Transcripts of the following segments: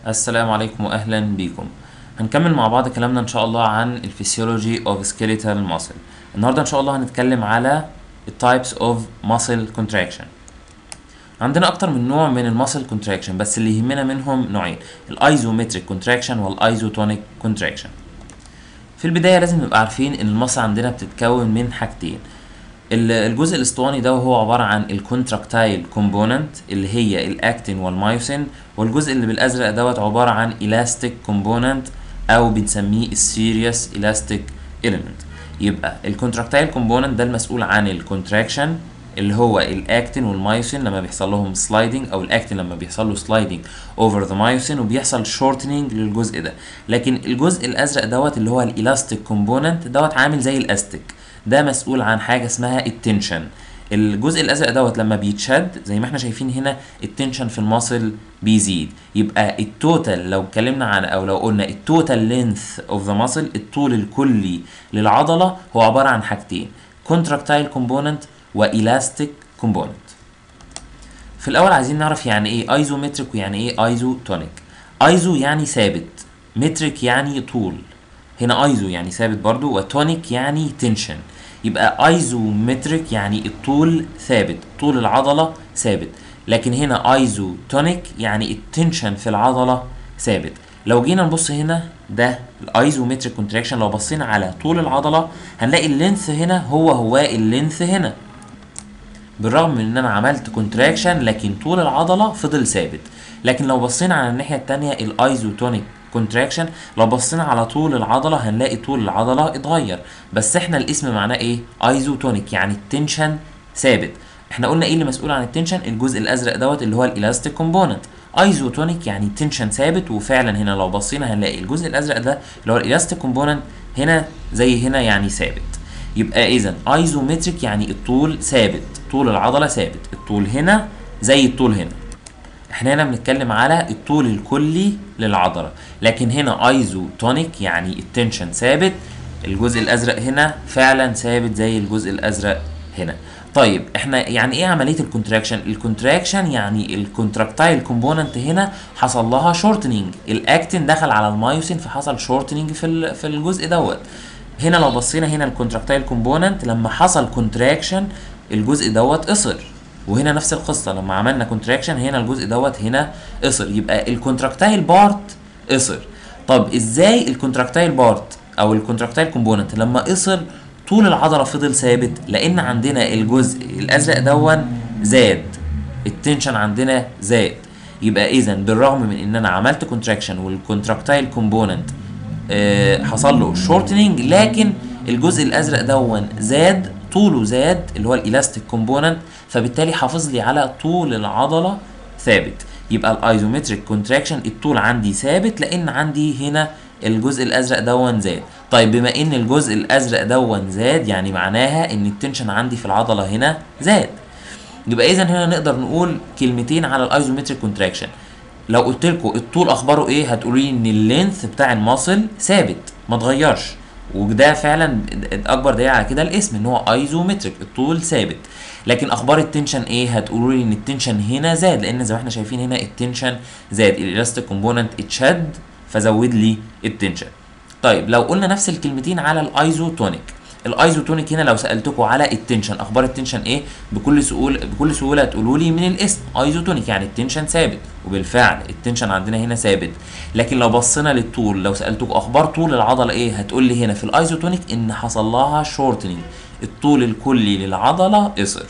السلام عليكم واهلا بيكم هنكمل مع بعض كلامنا ان شاء الله عن الفسيولوجي اوف سكيليتال ماسل النهارده ان شاء الله هنتكلم على التايبس اوف ماسل كونتراكشن عندنا اكتر من نوع من الماسل كونتراكشن بس اللي يهمنا منهم نوعين الايزومتريك كونتراكشن والايزوتونيك كونتراكشن في البدايه لازم نبقى عارفين ان المصل عندنا بتتكون من حاجتين الجزء الاسطواني ده وهو عباره عن الكونتراكتايل كومبوننت اللي هي الاكتين والمايوسين والجزء اللي بالازرق دوت عباره عن الاستيك كومبوننت او بنسميه السيريس الاستيك اليمنت يبقى الكونتراكتايل كومبوننت ده المسؤول عن الكونتراكشن اللي هو الاكتين والمايوسين لما بيحصل لهم سلايدنج او الاكتين لما بيحصل له سلايدنج اوفر ذا مايوسين وبيحصل شورتنينج للجزء ده لكن الجزء الازرق دوت اللي هو الالاستيك كومبوننت دوت عامل زي الاستيك ده مسؤول عن حاجه اسمها التنشن الجزء الازرق دوت لما بيتشد زي ما احنا شايفين هنا التنشن في الماسل بيزيد يبقى التوتال لو اتكلمنا عن او لو قلنا التوتال لينث اوف ذا ماسل الطول الكلي للعضله هو عباره عن حاجتين كونتراكتايل كومبوننت والاستيك كومبوننت في الاول عايزين نعرف يعني ايه ايزومتريك ويعني ايه ايزوتونيك ايزو يعني ثابت متريك يعني طول هنا ايزو يعني ثابت برضو وتونيك يعني تنشن يبقى ايزومتريك يعني الطول ثابت طول العضله ثابت لكن هنا ايزو تونيك يعني التنشن في العضله ثابت لو جينا نبص هنا ده الايزومتريك كونتراكشن لو بصينا على طول العضله هنلاقي اللينث هنا هو هو اللينث هنا بالرغم من ان انا عملت كونتراكشن لكن طول العضله فضل ثابت لكن لو بصينا على الناحيه الثانيه الايزوتونيك كونتراكشن لو بصينا على طول العضله هنلاقي طول العضله اتغير بس احنا الاسم معناه ايه ايزوتونيك يعني التنشن ثابت احنا قلنا ايه اللي مسؤول عن التنشن الجزء الازرق دوت اللي هو الالاستيك كومبوننت ايزوتونيك يعني تنشن ثابت وفعلا هنا لو بصينا هنلاقي الجزء الازرق ده اللي هو الالاستيك كومبوننت هنا زي هنا يعني ثابت يبقى اذا ايزومتريك يعني الطول ثابت طول العضله ثابت الطول هنا زي الطول هنا احنا هنا بنتكلم على الطول الكلي للعضله لكن هنا ايزوتونيك يعني التنشن ثابت الجزء الازرق هنا فعلا ثابت زي الجزء الازرق هنا طيب احنا يعني ايه عمليه الكونتراكشن الكونتراكشن يعني الكونتراكتايل كومبوننت هنا حصل لها شورتنينج الاكتين دخل على المايوسين فحصل شورتنينج في في الجزء دوت هنا لو بصينا هنا الكونتراكتايل كومبوننت لما حصل كونتراكشن الجزء دوت قصر وهنا نفس القصه لما عملنا كونتراكشن هنا الجزء دوت هنا قصر يبقى الكونتراكتايل بارت قصر طب ازاي الكونتراكتايل بارت او الكونتراكتايل كومبوننت لما قصر طول العضله فضل ثابت لان عندنا الجزء الازرق دون زاد التنشن عندنا زاد يبقى اذا بالرغم من ان انا عملت كونتراكشن والكونتراكتايل كومبوننت آه حصل له شورتنينج لكن الجزء الازرق دون زاد طوله زاد اللي هو الالاستيك كومبوننت فبالتالي حافظ لي على طول العضله ثابت يبقى الايزومتريك كونتراكشن الطول عندي ثابت لان عندي هنا الجزء الازرق دون زاد طيب بما ان الجزء الازرق دون زاد يعني معناها ان التنشن عندي في العضله هنا زاد يبقى اذا هنا نقدر نقول كلمتين على الايزومتريك كونتراكشن لو قلت لكم الطول اخباره ايه هتقولوا لي ان اللينث بتاع الماسل ثابت ما اتغيرش وده فعلا اكبر دليل على كده الاسم ان هو ايزومتريك الطول ثابت لكن اخبار التنشن ايه هتقولوا لي ان التنشن هنا زاد لان زي ما احنا شايفين هنا التنشن زاد الالاستيك كومبوننت اتشد فزود لي التنشن طيب لو قلنا نفس الكلمتين على الايزوتونيك الايزوتونيك هنا لو سالتكم على التنشن اخبار التنشن ايه بكل سهوله بكل سهوله تقولوا لي من الاسم ايزوتونيك يعني التنشن ثابت وبالفعل التنشن عندنا هنا ثابت لكن لو بصينا للطول لو سالتكم اخبار طول العضله ايه هتقول لي هنا في الايزوتونيك ان حصل لها شورتنينج الطول الكلي للعضله قصر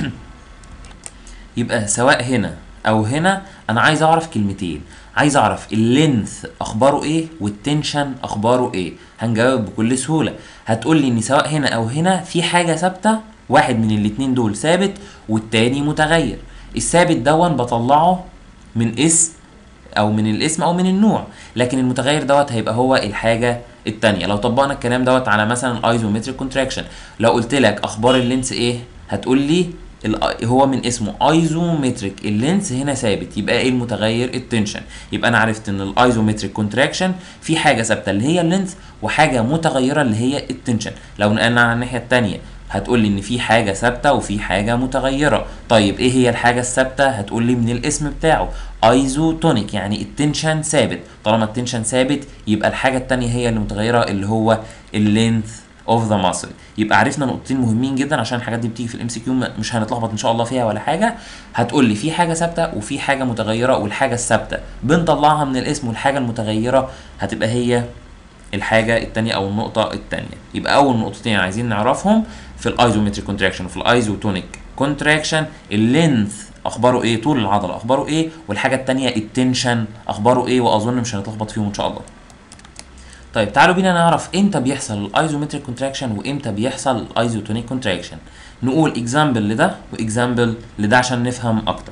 يبقى سواء هنا او هنا انا عايز اعرف كلمتين عايز اعرف اللينث اخباره ايه والتنشن اخباره ايه هنجاوب بكل سهوله هتقول لي ان سواء هنا او هنا في حاجه ثابته واحد من الاتنين دول ثابت والتاني متغير الثابت دون بطلعه من اسم او من الاسم او من النوع لكن المتغير دوت هيبقى هو الحاجه التانية لو طبقنا الكلام دوت على مثلا الايزومتريك كونتراكشن لو قلت لك اخبار اللينس ايه هتقول لي هو من اسمه ايزومتريك اللينس هنا ثابت يبقى ايه المتغير التنشن يبقى انا عرفت ان الايزومتريك كونتراكشن في حاجه ثابته اللي هي اللينس وحاجه متغيره اللي هي التنشن لو نقلنا على الناحيه الثانيه هتقول لي ان في حاجه ثابته وفي حاجه متغيره طيب ايه هي الحاجه الثابته هتقول لي من الاسم بتاعه ايزوتونيك يعني التنشن ثابت طالما التنشن ثابت يبقى الحاجه الثانيه هي اللي متغيره اللي هو اللينث اوف ذا ماسل يبقى عرفنا نقطتين مهمين جدا عشان الحاجات دي بتيجي في الام سي كيو مش هنتلخبط ان شاء الله فيها ولا حاجه هتقول لي في حاجه ثابته وفي حاجه متغيره والحاجه الثابته بنطلعها من الاسم والحاجه المتغيره هتبقى هي الحاجه الثانيه او النقطه الثانيه يبقى اول نقطتين عايزين نعرفهم في الايزومتريك كونتراكشن وفي الايزوتونيك كونتراكشن اللينث اخباره ايه طول العضله اخباره ايه والحاجه الثانيه التنشن اخباره ايه واظن مش هنتلخبط فيهم ان شاء الله طيب تعالوا بينا نعرف امتى بيحصل الايزومتريك كونتراكشن وامتى بيحصل الايزوتونيك كونتراكشن نقول اكزامبل لده واكزامبل لده عشان نفهم اكتر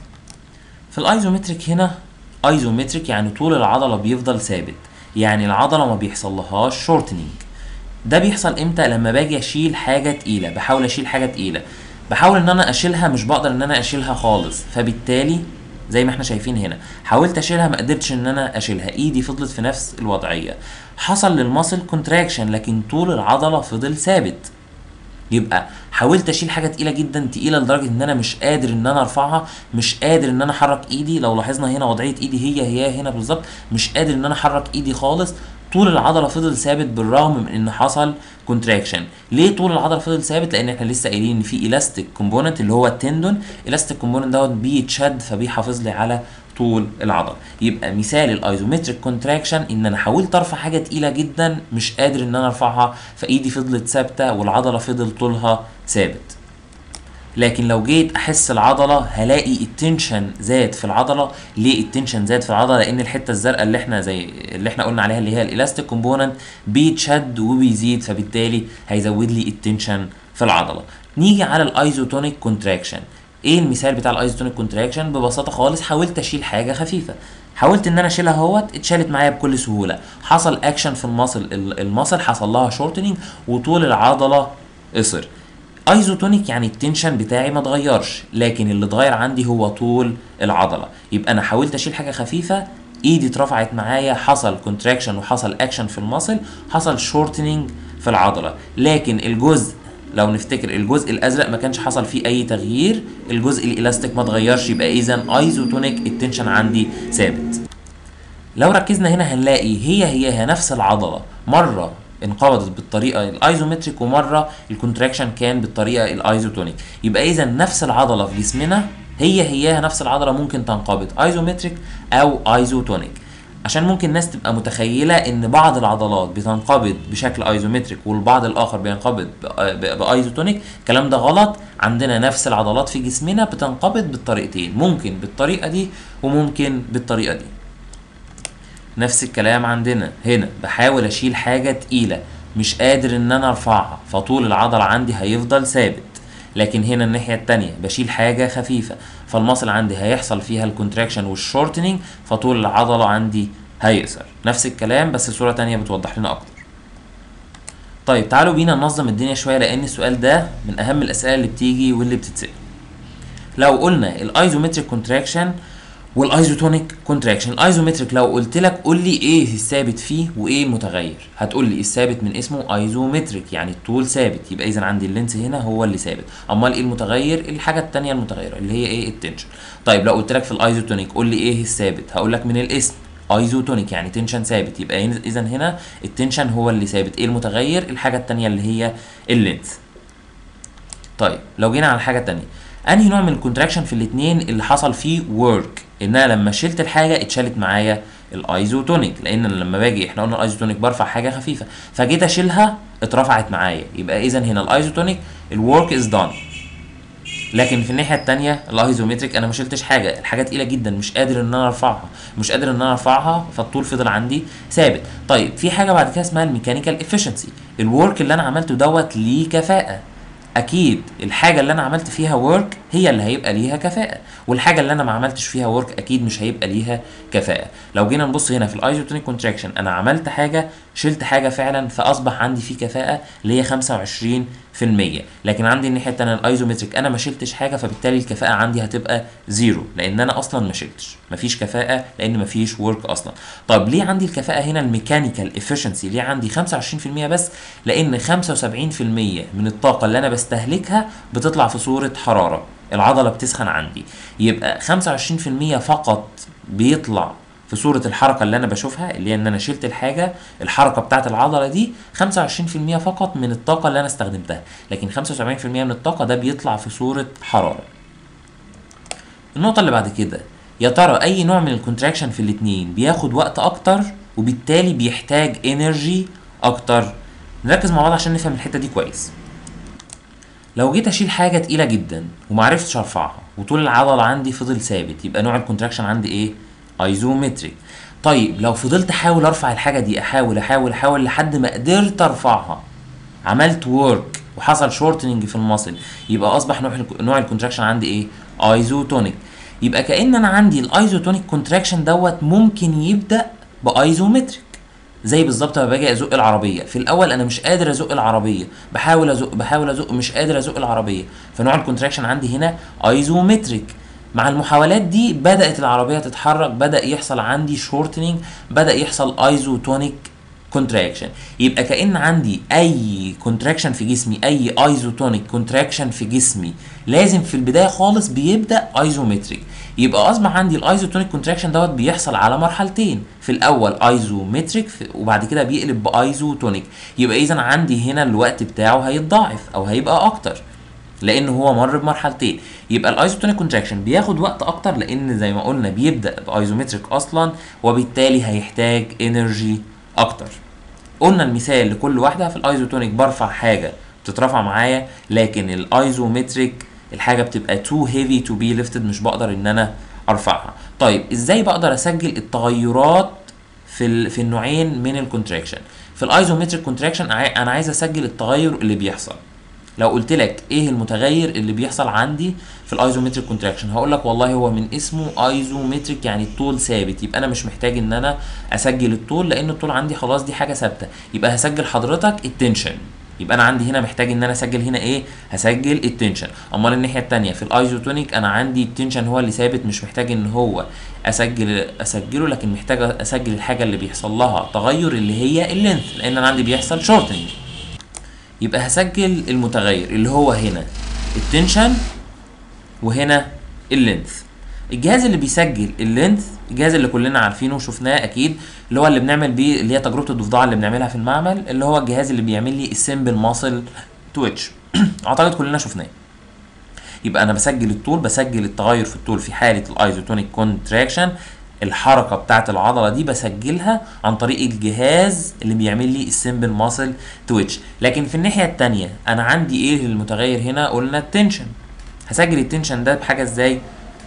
في الايزومتريك هنا ايزومتريك يعني طول العضله بيفضل ثابت يعني العضله ما بيحصلهاش شورتنينج ده بيحصل امتى لما باجي اشيل حاجه تقيله بحاول اشيل حاجه تقيله بحاول ان انا اشيلها مش بقدر ان انا اشيلها خالص فبالتالي زي ما احنا شايفين هنا حاولت اشيلها ما قدرتش ان انا اشيلها ايدي فضلت في نفس الوضعيه حصل للماسل كونتراكشن لكن طول العضله فضل ثابت يبقى حاولت اشيل حاجه تقيله جدا تقيله لدرجه ان انا مش قادر ان انا ارفعها مش قادر ان انا احرك ايدي لو لاحظنا هنا وضعيه ايدي هي هي هنا بالظبط مش قادر ان انا احرك ايدي خالص طول العضله فضل ثابت بالرغم من ان حصل كونتراكشن ليه طول العضله فضل ثابت لان احنا لسه قايلين ان في الاستيك كومبوننت اللي هو التندون الاستيك كومبوننت دوت بيتشد فبيحافظ لي على طول العضله يبقى مثال الايزومتريك كونتراكشن ان انا حاولت ارفع حاجه تقيله جدا مش قادر ان انا ارفعها فايدي فضلت ثابته والعضله فضل طولها ثابت لكن لو جيت احس العضله هلاقي التنشن زاد في العضله ليه التنشن زاد في العضله لان الحته الزرقاء اللي احنا زي اللي احنا قلنا عليها اللي هي الالاستيك كومبوننت بيتشد وبيزيد فبالتالي هيزود لي التنشن في العضله نيجي على الايزوتونيك كونتراكشن ايه المثال بتاع الايزوتونيك كونتراكشن ببساطه خالص حاولت اشيل حاجه خفيفه حاولت ان انا اشيلها اهوت اتشالت معايا بكل سهوله حصل اكشن في المصل المصل حصل لها شورتنينج وطول العضله قصر ايزوتونيك يعني التنشن بتاعي ما اتغيرش لكن اللي اتغير عندي هو طول العضله يبقى انا حاولت اشيل حاجه خفيفه ايدي اترفعت معايا حصل كونتراكشن وحصل اكشن في المصل حصل شورتنينج في العضله لكن الجزء لو نفتكر الجزء الازرق ما كانش حصل فيه اي تغيير الجزء الالاستيك ما اتغيرش يبقى اذا ايزوتونيك التنشن عندي ثابت لو ركزنا هنا هنلاقي هي هي, هي نفس العضله مره انقبضت بالطريقه الايزومتريك ومره الكونتراكشن كان بالطريقه الايزوتونيك يبقى اذا نفس العضله في جسمنا هي هي نفس العضله ممكن تنقبض ايزومتريك او ايزوتونيك عشان ممكن الناس تبقى متخيله ان بعض العضلات بتنقبض بشكل ايزومتريك والبعض الاخر بينقبض بايزوتونيك الكلام ده غلط عندنا نفس العضلات في جسمنا بتنقبض بالطريقتين ممكن بالطريقه دي وممكن بالطريقه دي نفس الكلام عندنا هنا بحاول اشيل حاجه تقيله مش قادر ان انا ارفعها فطول العضله عندي هيفضل ثابت لكن هنا الناحيه التانية بشيل حاجه خفيفه فالمصل عندي هيحصل فيها الكونتراكشن والشورتنينج فطول العضله عندي هيقصر نفس الكلام بس صوره تانية بتوضح لنا اكتر طيب تعالوا بينا ننظم الدنيا شويه لان السؤال ده من اهم الاسئله اللي بتيجي واللي بتتسال لو قلنا الايزومتريك كونتراكشن والايزوتونيك كونتراكشن الايزومتريك لو قلت لك قول لي ايه الثابت فيه وايه المتغير هتقول لي الثابت من اسمه ايزومتريك يعني الطول ثابت يبقى اذا عندي اللينس هنا هو اللي ثابت امال ايه المتغير الحاجه الثانيه المتغيره اللي هي ايه التنشن طيب لو قلت لك في الايزوتونيك قول لي ايه الثابت هقول لك من الاسم ايزوتونيك يعني تنشن ثابت يبقى اذا هنا التنشن هو اللي ثابت ايه المتغير الحاجه الثانيه اللي هي اللينس طيب لو جينا على الحاجه الثانيه انهي نوع من الكونتراكشن في الاثنين اللي حصل فيه ورك ان انا لما شلت الحاجه اتشالت معايا الايزوتونيك لان لما باجي احنا قلنا الايزوتونيك برفع حاجه خفيفه فجيت اشيلها اترفعت معايا يبقى اذا هنا الايزوتونيك الورك از دان لكن في الناحيه الثانيه الايزومتريك انا ما شلتش حاجه الحاجه تقيله جدا مش قادر ان انا ارفعها مش قادر ان انا ارفعها فالطول فضل عندي ثابت طيب في حاجه بعد كده اسمها الميكانيكال افشنسي الورك اللي انا عملته دوت ليه كفاءه اكيد الحاجه اللي انا عملت فيها ورك هي اللي هيبقى ليها كفاءه والحاجه اللي انا ما عملتش فيها ورك اكيد مش هيبقى ليها كفاءه لو جينا نبص هنا في الايزوتونيك كونتراكشن انا عملت حاجه شلت حاجه فعلا فاصبح عندي في كفاءه اللي هي 25% لكن عندي الناحيه الثانيه الايزومتريك انا ما شلتش حاجه فبالتالي الكفاءه عندي هتبقى زيرو لان انا اصلا ما شلتش مفيش كفاءه لان مفيش ورك اصلا طب ليه عندي الكفاءه هنا الميكانيكال افشنسي ليه عندي 25% بس لان 75% من الطاقه اللي انا بستهلكها بتطلع في صوره حراره العضله بتسخن عندي يبقى 25% فقط بيطلع في صورة الحركة اللي أنا بشوفها اللي هي إن أنا شلت الحاجة الحركة بتاعت العضلة دي 25% فقط من الطاقة اللي أنا استخدمتها لكن 75% من الطاقة ده بيطلع في صورة حرارة النقطة اللي بعد كده يا ترى أي نوع من الكونتراكشن في الاتنين بياخد وقت أكتر وبالتالي بيحتاج انرجي أكتر نركز مع بعض عشان نفهم الحتة دي كويس لو جيت اشيل حاجه تقيله جدا ومعرفتش ارفعها وطول العضله عندي فضل ثابت يبقى نوع الكونتراكشن عندي ايه ايزومتريك طيب لو فضلت احاول ارفع الحاجه دي احاول احاول احاول لحد ما قدرت ارفعها عملت ورك وحصل شورتنج في المصل يبقى اصبح نوع الك- نوع الكونتراكشن عندي ايه ايزوتونيك يبقى كان انا عندي الايزوتونيك كونتراكشن دوت ممكن يبدا بايزومتريك زي بالظبط لما باجي ازق العربيه في الاول انا مش قادر ازق العربيه بحاول ازق بحاول ازق مش قادر ازق العربيه فنوع الكونتراكشن عندي هنا ايزومتريك مع المحاولات دي بدات العربيه تتحرك بدا يحصل عندي شورتنينج بدا يحصل ايزوتونيك كونتراكشن يبقى كان عندي اي كونتراكشن في جسمي اي ايزوتونيك كونتراكشن في جسمي لازم في البدايه خالص بيبدا ايزومتريك يبقى اصبح عندي الايزوتونيك كونتراكشن دوت بيحصل على مرحلتين في الاول ايزومتريك وبعد كده بيقلب بايزوتونيك يبقى اذا عندي هنا الوقت بتاعه هيتضاعف او هيبقى اكتر لان هو مر بمرحلتين يبقى الايزوتونيك كونتراكشن بياخد وقت اكتر لان زي ما قلنا بيبدا بايزومتريك اصلا وبالتالي هيحتاج انرجي اكتر قلنا المثال لكل واحده في الايزوتونيك برفع حاجه بتترفع معايا لكن الايزومتريك الحاجه بتبقى تو هيفي تو بي ليفتد مش بقدر ان انا ارفعها طيب ازاي بقدر اسجل التغيرات في ال... في النوعين من الكونتراكشن في الايزومتريك كونتراكشن انا عايز اسجل التغير اللي بيحصل لو قلت لك ايه المتغير اللي بيحصل عندي في الايزومتريك كونتراكشن هقول لك والله هو من اسمه ايزومتريك يعني الطول ثابت يبقى انا مش محتاج ان انا اسجل الطول لان الطول عندي خلاص دي حاجه ثابته يبقى هسجل حضرتك التنشن يبقى انا عندي هنا محتاج ان انا اسجل هنا ايه هسجل التنشن امال الناحيه الثانيه في الايزوتونيك انا عندي التنشن هو اللي ثابت مش محتاج ان هو اسجل اسجله لكن محتاج اسجل الحاجه اللي بيحصل لها تغير اللي هي اللينث لان انا عندي بيحصل شورتنج يبقى هسجل المتغير اللي هو هنا التنشن وهنا اللينث الجهاز اللي بيسجل اللينث الجهاز اللي كلنا عارفينه وشفناه اكيد اللي هو اللي بنعمل بيه اللي هي تجربه الضفدعه اللي بنعملها في المعمل اللي هو الجهاز اللي بيعمل لي السمبل ماسل تويتش اعتقد كلنا شفناه يبقى انا بسجل الطول بسجل التغير في الطول في حاله الايزوتونيك كونتراكشن الحركه بتاعه العضله دي بسجلها عن طريق الجهاز اللي بيعمل لي السمبل ماسل تويتش لكن في الناحيه الثانيه انا عندي ايه المتغير هنا قلنا التنشن هسجل التنشن ده بحاجه ازاي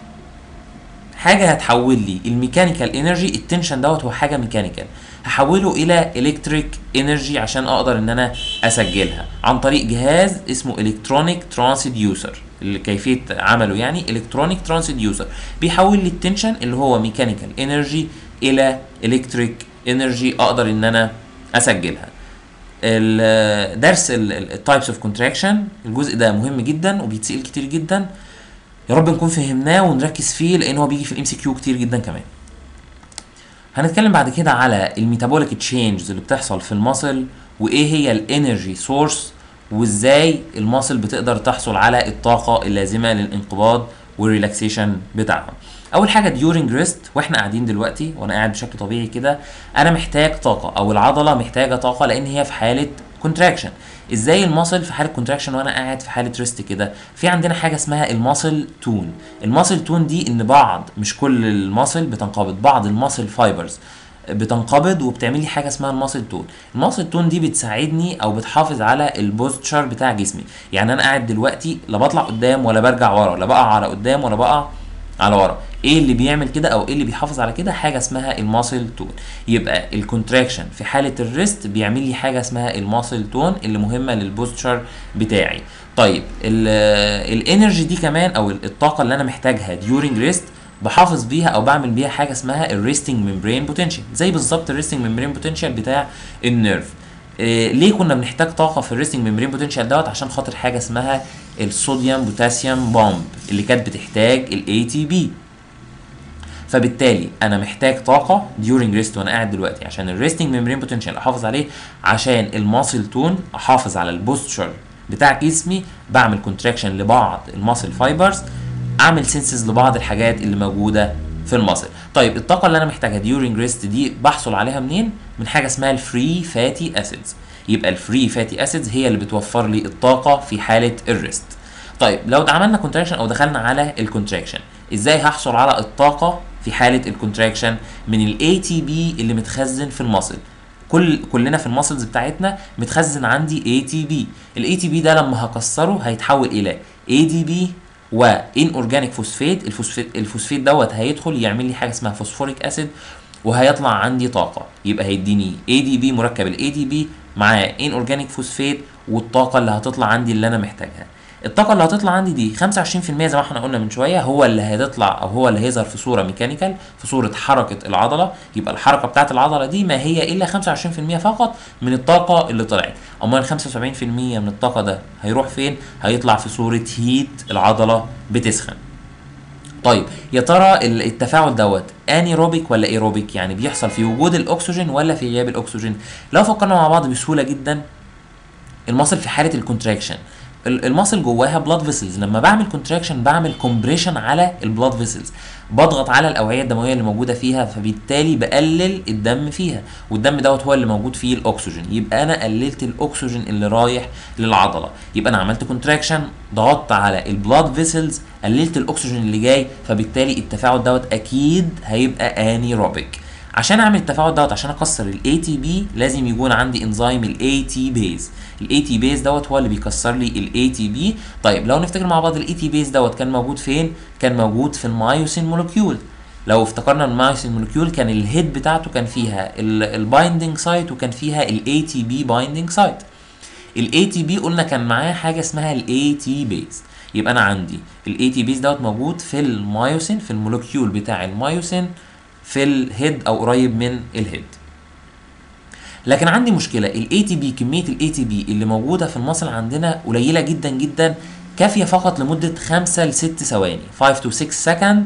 حاجه هتحول لي الميكانيكال انرجي التنشن دوت هو حاجه ميكانيكال هحوله الى الكتريك انرجي عشان اقدر ان انا اسجلها عن طريق جهاز اسمه الكترونيك ترانسديوسر اللي كيفيه عمله يعني الكترونيك ترانسديوسر بيحول لي التنشن اللي هو ميكانيكال انرجي الى الكتريك انرجي اقدر ان انا اسجلها درس التايبس اوف كونتراكشن الجزء ده مهم جدا وبيتسال كتير جدا يا رب نكون فهمناه ونركز فيه لان هو بيجي في الام سي كيو كتير جدا كمان هنتكلم بعد كده على الميتابوليك تشينجز اللي بتحصل في المصل وايه هي الانرجي سورس وازاي المصل بتقدر تحصل على الطاقه اللازمه للانقباض والريلاكسيشن بتاعها اول حاجه ديورنج ريست واحنا قاعدين دلوقتي وانا قاعد بشكل طبيعي كده انا محتاج طاقه او العضله محتاجه طاقه لان هي في حاله كونتراكشن ازاي الماسل في حاله كونتراكشن وانا قاعد في حاله ريست كده في عندنا حاجه اسمها الماسل تون الماسل تون دي ان بعض مش كل الماسل بتنقبض بعض الماسل فايبرز بتنقبض وبتعمل لي حاجه اسمها الماسل تون الماسل تون دي بتساعدني او بتحافظ على البوستشر بتاع جسمي يعني انا قاعد دلوقتي لا بطلع قدام ولا برجع ورا لا بقع على قدام ولا بقع على ورا ايه اللي بيعمل كده او ايه اللي بيحافظ على كده حاجه اسمها الماسل تون يبقى الكونتراكشن في حاله الريست بيعمل لي حاجه اسمها الماسل تون اللي مهمه للبوستشر بتاعي طيب الانرجي دي كمان او الطاقه اللي انا محتاجها ديورنج ريست بحافظ بيها او بعمل بيها حاجه اسمها الريستنج ممبرين بوتنشال زي بالظبط الريستنج ممبرين بوتنشال بتاع النيرف إيه ليه كنا بنحتاج طاقه في الريستنج ممبرين بوتنشال دوت عشان خاطر حاجه اسمها الصوديوم بوتاسيوم بومب اللي كانت بتحتاج الاي تي بي فبالتالي انا محتاج طاقه ديورنج ريست وانا قاعد دلوقتي عشان الريستنج ممبرين بوتنشال احافظ عليه عشان الماسل تون احافظ على البوستشر بتاع جسمي بعمل كونتراكشن لبعض الماسل فايبرز اعمل سينسز لبعض الحاجات اللي موجوده في الماسل طيب الطاقه اللي انا محتاجها ديورنج ريست دي بحصل عليها منين من حاجه اسمها الفري فاتي اسيدز يبقى الفري فاتي اسيدز هي اللي بتوفر لي الطاقه في حاله الريست طيب لو عملنا كونتراكشن او دخلنا على الكونتراكشن ازاي هحصل على الطاقه في حاله الكونتراكشن من الاي تي بي اللي متخزن في الماسل كل كلنا في الماسلز بتاعتنا متخزن عندي اي تي بي الاي تي بي ده لما هكسره هيتحول الى اي دي بي وان اورجانيك فوسفيت الفوسفيت الفوسفيت دوت هيدخل يعمل لي حاجه اسمها فوسفوريك اسيد وهيطلع عندي طاقه يبقى هيديني اي دي بي مركب الاي دي بي مع ان اورجانيك فوسفيت والطاقه اللي هتطلع عندي اللي انا محتاجها الطاقه اللي هتطلع عندي دي 25% زي ما احنا قلنا من شويه هو اللي هيطلع او هو اللي هيظهر في صوره ميكانيكال في صوره حركه العضله يبقى الحركه بتاعه العضله دي ما هي الا 25% فقط من الطاقه اللي طلعت امال 75% من الطاقه ده هيروح فين هيطلع في صوره هيت العضله بتسخن طيب يا ترى التفاعل دوت انيروبيك ولا ايروبيك يعني بيحصل في وجود الاكسجين ولا في غياب الاكسجين لو فكرنا مع بعض بسهوله جدا المصل في حاله الكونتراكشن الماسل جواها بلاد فيسلز لما بعمل كونتراكشن بعمل كومبريشن على البلاد فيسلز بضغط على الاوعيه الدمويه اللي موجوده فيها فبالتالي بقلل الدم فيها والدم دوت هو اللي موجود فيه الاكسجين يبقى انا قللت الاكسجين اللي رايح للعضله يبقى انا عملت كونتراكشن ضغطت على البلاد فيسلز قللت الاكسجين اللي جاي فبالتالي التفاعل دوت اكيد هيبقى انيروبيك عشان اعمل التفاعل دوت عشان اكسر الاي تي بي لازم يكون عندي انزيم الاي تي بيز الاي تي بيز دوت هو اللي بيكسر لي الاي تي بي طيب لو نفتكر مع بعض الاي تي بيز دوت كان موجود فين كان موجود في المايوسين مولكيول لو افتكرنا المايوسين مولكيول كان الهيد بتاعته كان فيها البايندنج سايت وكان فيها الاي تي بي بايندنج سايت الاي تي بي قلنا كان معاه حاجه اسمها الاي تي بيز يبقى انا عندي الاي تي بيز دوت موجود في المايوسين في المولكيول بتاع المايوسين في الهيد او قريب من الهيد لكن عندي مشكله الاي تي بي كميه الاي تي بي اللي موجوده في المصل عندنا قليله جدا جدا كافيه فقط لمده 5 ل 6 ثواني 5 to 6 سكند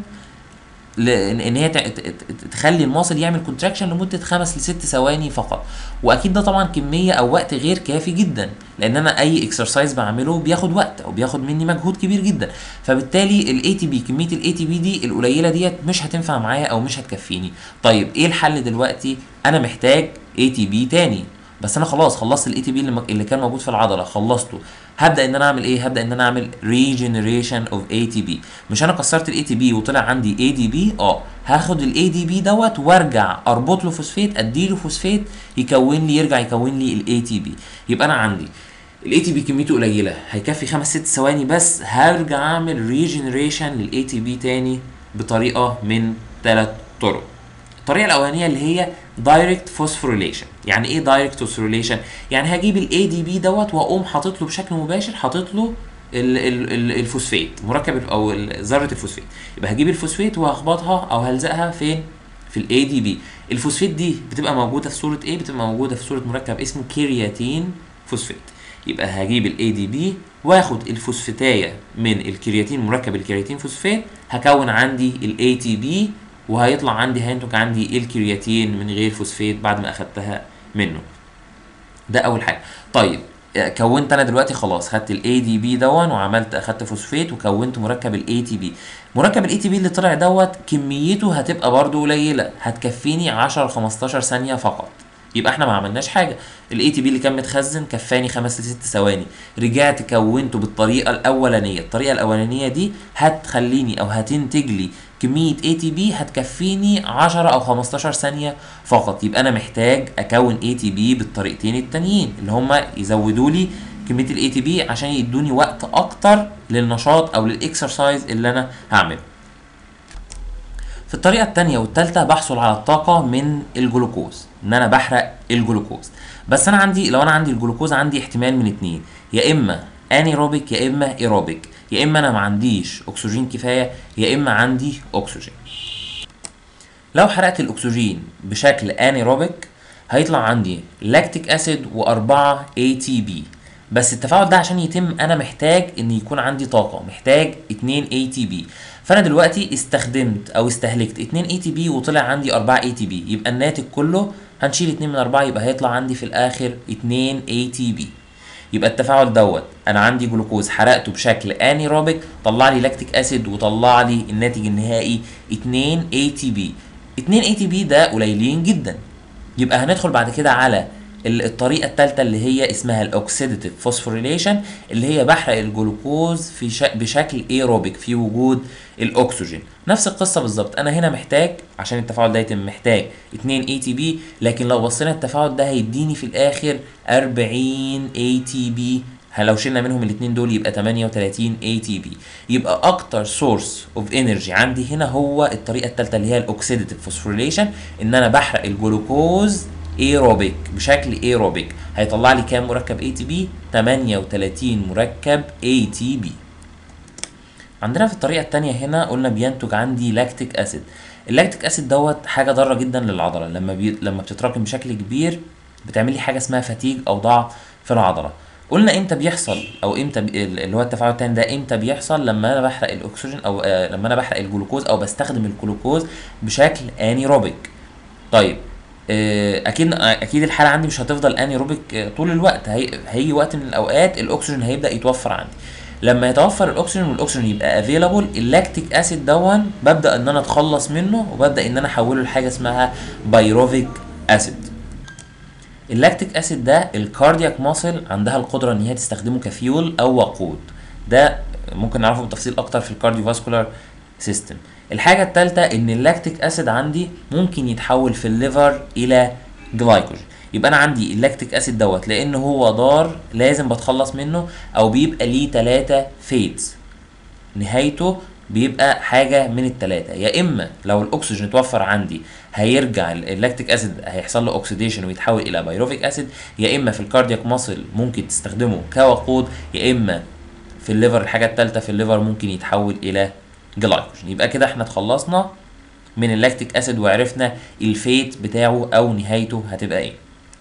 ان هي تخلي الماصل يعمل كونتراكشن لمده 5 ل 6 ثواني فقط واكيد ده طبعا كميه او وقت غير كافي جدا لان انا اي اكسرسايز بعمله بياخد وقت او بياخد مني مجهود كبير جدا فبالتالي الاي تي بي كميه الاي تي بي دي القليله ديت مش هتنفع معايا او مش هتكفيني طيب ايه الحل دلوقتي انا محتاج اي تي بي تاني بس انا خلاص خلصت الاي تي بي اللي كان موجود في العضله خلصته هبدا ان انا اعمل ايه هبدا ان انا اعمل ريجنريشن اوف اي تي بي مش انا كسرت الاي تي بي وطلع عندي اي دي بي اه هاخد الاي دي بي دوت وارجع اربط له فوسفيت اديله فوسفيت يكون لي يرجع يكون لي الاي تي بي يبقى انا عندي الاي تي بي كميته قليله هيكفي خمس ست ثواني بس هرجع اعمل ريجنريشن للاي تي بي تاني بطريقه من ثلاث طرق الطريقه الاولانيه اللي هي دايركت فوسفوريليشن يعني ايه دايركت فوسفوريليشن يعني هجيب الاي دي بي دوت واقوم حاطط له بشكل مباشر حاطط له ال ال ال الفوسفيت مركب او ذره الفوسفيت يبقى هجيب الفوسفيت وهخبطها او هلزقها فين في الاي دي بي الفوسفيت دي بتبقى موجوده في صوره ايه بتبقى موجوده في صوره مركب اسمه كرياتين فوسفيت يبقى هجيب الاي دي بي واخد الفوسفيتايه من الكرياتين مركب الكرياتين فوسفيت هكون عندي الاي تي بي وهيطلع عندي هينتج عندي الكرياتين من غير فوسفيت بعد ما اخدتها منه ده اول حاجه طيب كونت انا دلوقتي خلاص خدت الاي دي بي دون وعملت اخدت فوسفيت وكونت مركب الاي تي بي مركب الاي تي بي اللي طلع دوت كميته هتبقى برده قليله هتكفيني 10 ل 15 ثانيه فقط يبقى احنا ما عملناش حاجه الاي تي بي اللي كان متخزن كفاني 5 ل 6 ثواني رجعت كونته بالطريقه الاولانيه الطريقه الاولانيه دي هتخليني او هتنتج لي كميه اي تي بي هتكفيني 10 او 15 ثانيه فقط يبقى انا محتاج اكون اي تي بي بالطريقتين التانيين اللي هما يزودوا لي كميه الاي تي بي عشان يدوني وقت اكتر للنشاط او للاكسرسايز اللي انا هعمله في الطريقه الثانيه والثالثه بحصل على الطاقه من الجلوكوز ان انا بحرق الجلوكوز بس انا عندي لو انا عندي الجلوكوز عندي احتمال من اتنين يا اما انيروبيك يا اما ايروبيك يا اما انا ما عنديش اكسجين كفايه يا اما عندي اكسجين لو حرقت الاكسجين بشكل انيروبيك هيطلع عندي لاكتيك اسيد و4 اي تي بي بس التفاعل ده عشان يتم انا محتاج ان يكون عندي طاقه محتاج 2 اي تي بي فانا دلوقتي استخدمت او استهلكت 2 اي تي بي وطلع عندي 4 اي تي بي يبقى الناتج كله هنشيل 2 من 4 يبقى هيطلع عندي في الاخر 2 اي تي بي يبقى التفاعل دوت انا عندي جلوكوز حرقته بشكل انيروبيك طلع لي لاكتيك اسيد وطلع لي الناتج النهائي 2 اي تي بي 2 اي تي بي ده قليلين جدا يبقى هندخل بعد كده على ال- الطريقه الثالثه اللي هي اسمها الاوكسيديتيف فوسفوريليشن اللي هي بحرق الجلوكوز في شك بشكل ايروبيك في وجود الاكسجين نفس القصه بالظبط انا هنا محتاج عشان التفاعل ده يتم محتاج 2 اي تي بي لكن لو بصينا التفاعل ده هيديني في الاخر 40 اي تي بي لو شلنا منهم الاثنين دول يبقى 38 اي تي بي يبقى اكتر سورس اوف انرجي عندي هنا هو الطريقه الثالثه اللي هي الاوكسيديتيف فوسفوريليشن ان انا بحرق الجلوكوز ايروبيك بشكل ايروبيك هيطلع لي كام مركب اي تي بي 38 مركب اي تي بي عندنا في الطريقه الثانيه هنا قلنا بينتج عندي لاكتيك اسيد اللاكتيك اسيد دوت حاجه ضاره جدا للعضله لما بي... لما بتتراكم بشكل كبير بتعمل لي حاجه اسمها فتيج او ضعف في العضله قلنا امتى بيحصل او امتى بي... اللي هو التفاعل التاني ده امتى بيحصل لما انا بحرق الاكسجين او آه لما انا بحرق الجلوكوز او بستخدم الجلوكوز بشكل انيروبيك طيب آه، اكيد اكيد الحاله عندي مش هتفضل انيروبيك آه، طول الوقت هي... هيجي وقت من الاوقات الاكسجين هيبدا يتوفر عندي لما يتوفر الاكسجين والاكسجين يبقى افيلابل اللاكتيك اسيد دون ببدا ان انا اتخلص منه وببدا ان انا احوله لحاجه اسمها بايروفيك اسيد اللاكتيك اسيد ده الكاردياك ماسل عندها القدره ان هي تستخدمه كفيول او وقود ده ممكن نعرفه بالتفصيل اكتر في الكارديوفاسكولار سيستم الحاجه الثالثه ان اللاكتيك اسيد عندي ممكن يتحول في الليفر الى جلايكوجين يبقى انا عندي اللاكتيك اسيد دوت لان هو ضار لازم بتخلص منه او بيبقى ليه ثلاثة فيتس نهايته بيبقى حاجه من الثلاثه يا اما لو الاكسجين اتوفر عندي هيرجع ال- اللاكتيك اسيد هيحصل له اوكسيديشن ويتحول الى بايروفيك اسيد يا اما في الكاردياك ماسل ممكن تستخدمه كوقود يا اما في الليفر الحاجه الثالثه في الليفر ممكن يتحول الى جلايكوجين يبقى كده احنا اتخلصنا من اللاكتيك اسيد وعرفنا الفيت بتاعه او نهايته هتبقى ايه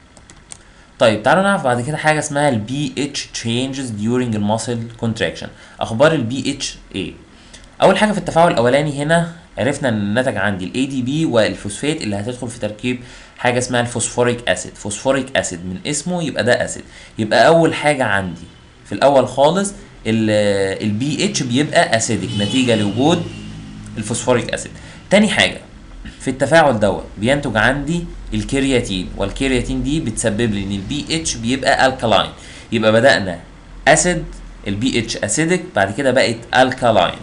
طيب تعالوا نعرف بعد كده حاجه اسمها البي اتش changes during الماسل contraction اخبار البي اتش ايه اول حاجه في التفاعل الاولاني هنا عرفنا ان الناتج عندي الاي دي بي والفوسفات اللي هتدخل في تركيب حاجه اسمها الفوسفوريك اسيد فوسفوريك اسيد من اسمه يبقى ده اسيد يبقى اول حاجه عندي في الاول خالص البي اتش بيبقى اسيدك نتيجه لوجود الفوسفوريك اسيد تاني حاجه في التفاعل دوت بينتج عندي الكرياتين والكرياتين دي بتسبب لي ان البي اتش بيبقى الكالاين يبقى بدانا اسيد البي اتش اسيدك بعد كده بقت الكالاين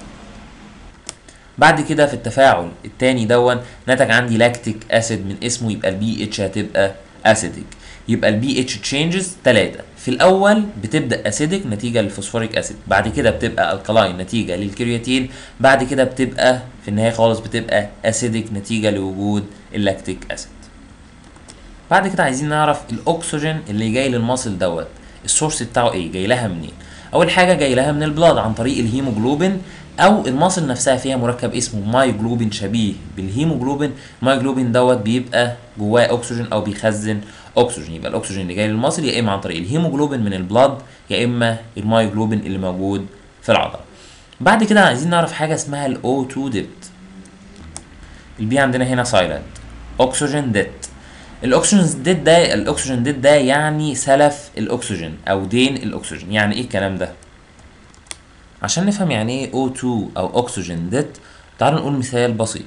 بعد كده في التفاعل التاني دون نتج عندي لاكتيك اسيد من اسمه يبقى البي اتش هتبقى اسيدك يبقى البي اتش تشينجز ثلاثة في الاول بتبدا اسيدك نتيجه للفوسفوريك اسيد بعد كده بتبقى الكالاين نتيجه للكرياتين بعد كده بتبقى في النهايه خالص بتبقى اسيدك نتيجه لوجود اللاكتيك اسيد بعد كده عايزين نعرف الاكسجين اللي جاي للمصل دوت السورس بتاعه ايه جاي لها منين اول حاجه جاي لها من البلاد عن طريق الهيموجلوبين او المصل نفسها فيها مركب اسمه مايجلوبين شبيه بالهيموجلوبين المايجلوبين دوت بيبقى جواه اكسجين او بيخزن اكسجين يبقى الاكسجين اللي جاي للمصل يا اما عن طريق الهيموجلوبين من البلاد يا اما المايجلوبين اللي موجود في العضله بعد كده عايزين نعرف حاجه اسمها الاو 2 ديبت البي عندنا هنا سايلنت اكسجين ديت الاكسجين ديت ده الاكسجين ديت ده يعني سلف الاكسجين او دين الاكسجين يعني ايه الكلام ده عشان نفهم يعني ايه O2 او اكسجين ديت تعالوا نقول مثال بسيط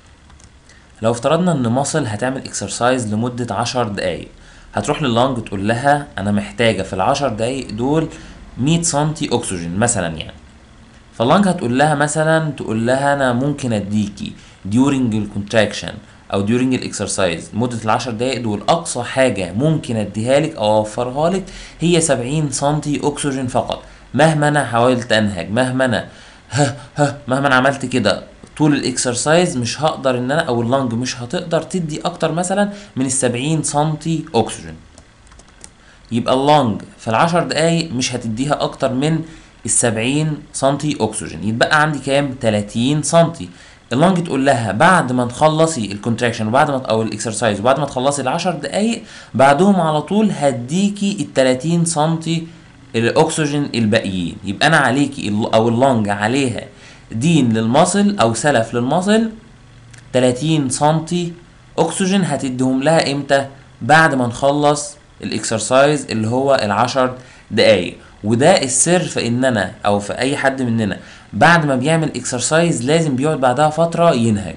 لو افترضنا ان مصل هتعمل اكسرسايز لمدة عشر دقايق هتروح لللانج تقول لها انا محتاجة في العشر دقايق دول مية سنتي اكسجين مثلا يعني فاللانج هتقول لها مثلا تقول لها انا ممكن اديكي during الكونتراكشن او during الاكسرسايز لمدة العشر دقايق دول اقصى حاجة ممكن اديها لك او اوفرها لك هي سبعين سنتي اكسجين فقط مهما انا حاولت انهج مهما انا ها ها مهما انا عملت كده طول الاكسرسايز مش هقدر ان انا او اللنج مش هتقدر تدي اكتر مثلا من السبعين سنتي اكسجين يبقى اللنج في العشر دقايق مش هتديها اكتر من السبعين سنتي اكسجين يتبقى عندي كام تلاتين سنتي اللنج تقول لها بعد ما تخلصي الكونتراكشن وبعد ما او الاكسرسايز وبعد ما تخلصي العشر دقايق بعدهم على طول هديكي ال 30 سنتي الاكسجين الباقيين يبقى انا عليكي ال- او اللنج عليها دين للمصل او سلف للمصل 30 سنتي اكسجين هتديهم لها امتى بعد ما نخلص الاكسرسايز اللي هو العشر دقايق وده السر في ان انا او في اي حد مننا بعد ما بيعمل اكسرسايز لازم بيقعد بعدها فتره ينهج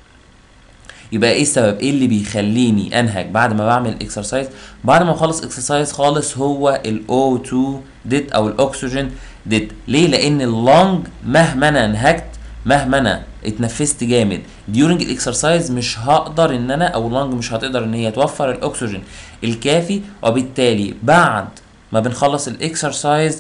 يبقى ايه السبب ايه اللي بيخليني انهج بعد ما بعمل اكسرسايز بعد ما اخلص اكسرسايز خالص هو الاو 2 ديت او الاكسجين ديت ليه لان اللونج مهما انا انهجت مهما انا اتنفست جامد ديورنج الاكسرسايز مش هقدر ان انا او اللونج مش هتقدر ان هي توفر الاكسجين الكافي وبالتالي بعد ما بنخلص الاكسرسايز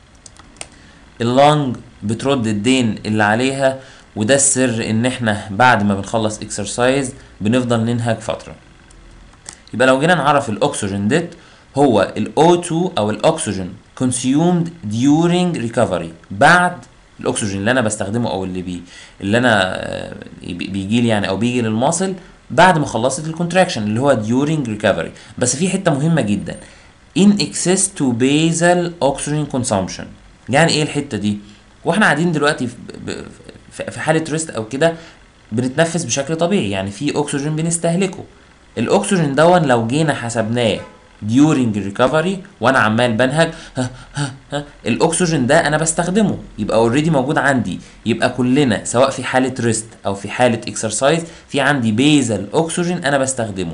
اللونج بترد الدين اللي عليها وده السر ان احنا بعد ما بنخلص اكسرسايز بنفضل ننهج فتره يبقى لو جينا نعرف الاكسجين ديت هو ال O2 او الاكسجين consumed during recovery بعد الاكسجين اللي انا بستخدمه او اللي بي اللي انا آه، بيجي لي يعني او بيجي للمصل بعد ما خلصت الكونتراكشن اللي هو during recovery بس في حته مهمه جدا in excess to basal oxygen consumption يعني ايه الحته دي واحنا قاعدين دلوقتي في- ب- في في حاله ريست او كده بنتنفس بشكل طبيعي يعني في اكسجين بنستهلكه الاكسجين دون لو جينا حسبناه during recovery وانا عمال بنهج ها ها ها الاكسجين ده انا بستخدمه يبقى اوريدي موجود عندي يبقى كلنا سواء في حاله ريست او في حاله اكسرسايز في عندي بيزل اكسجين انا بستخدمه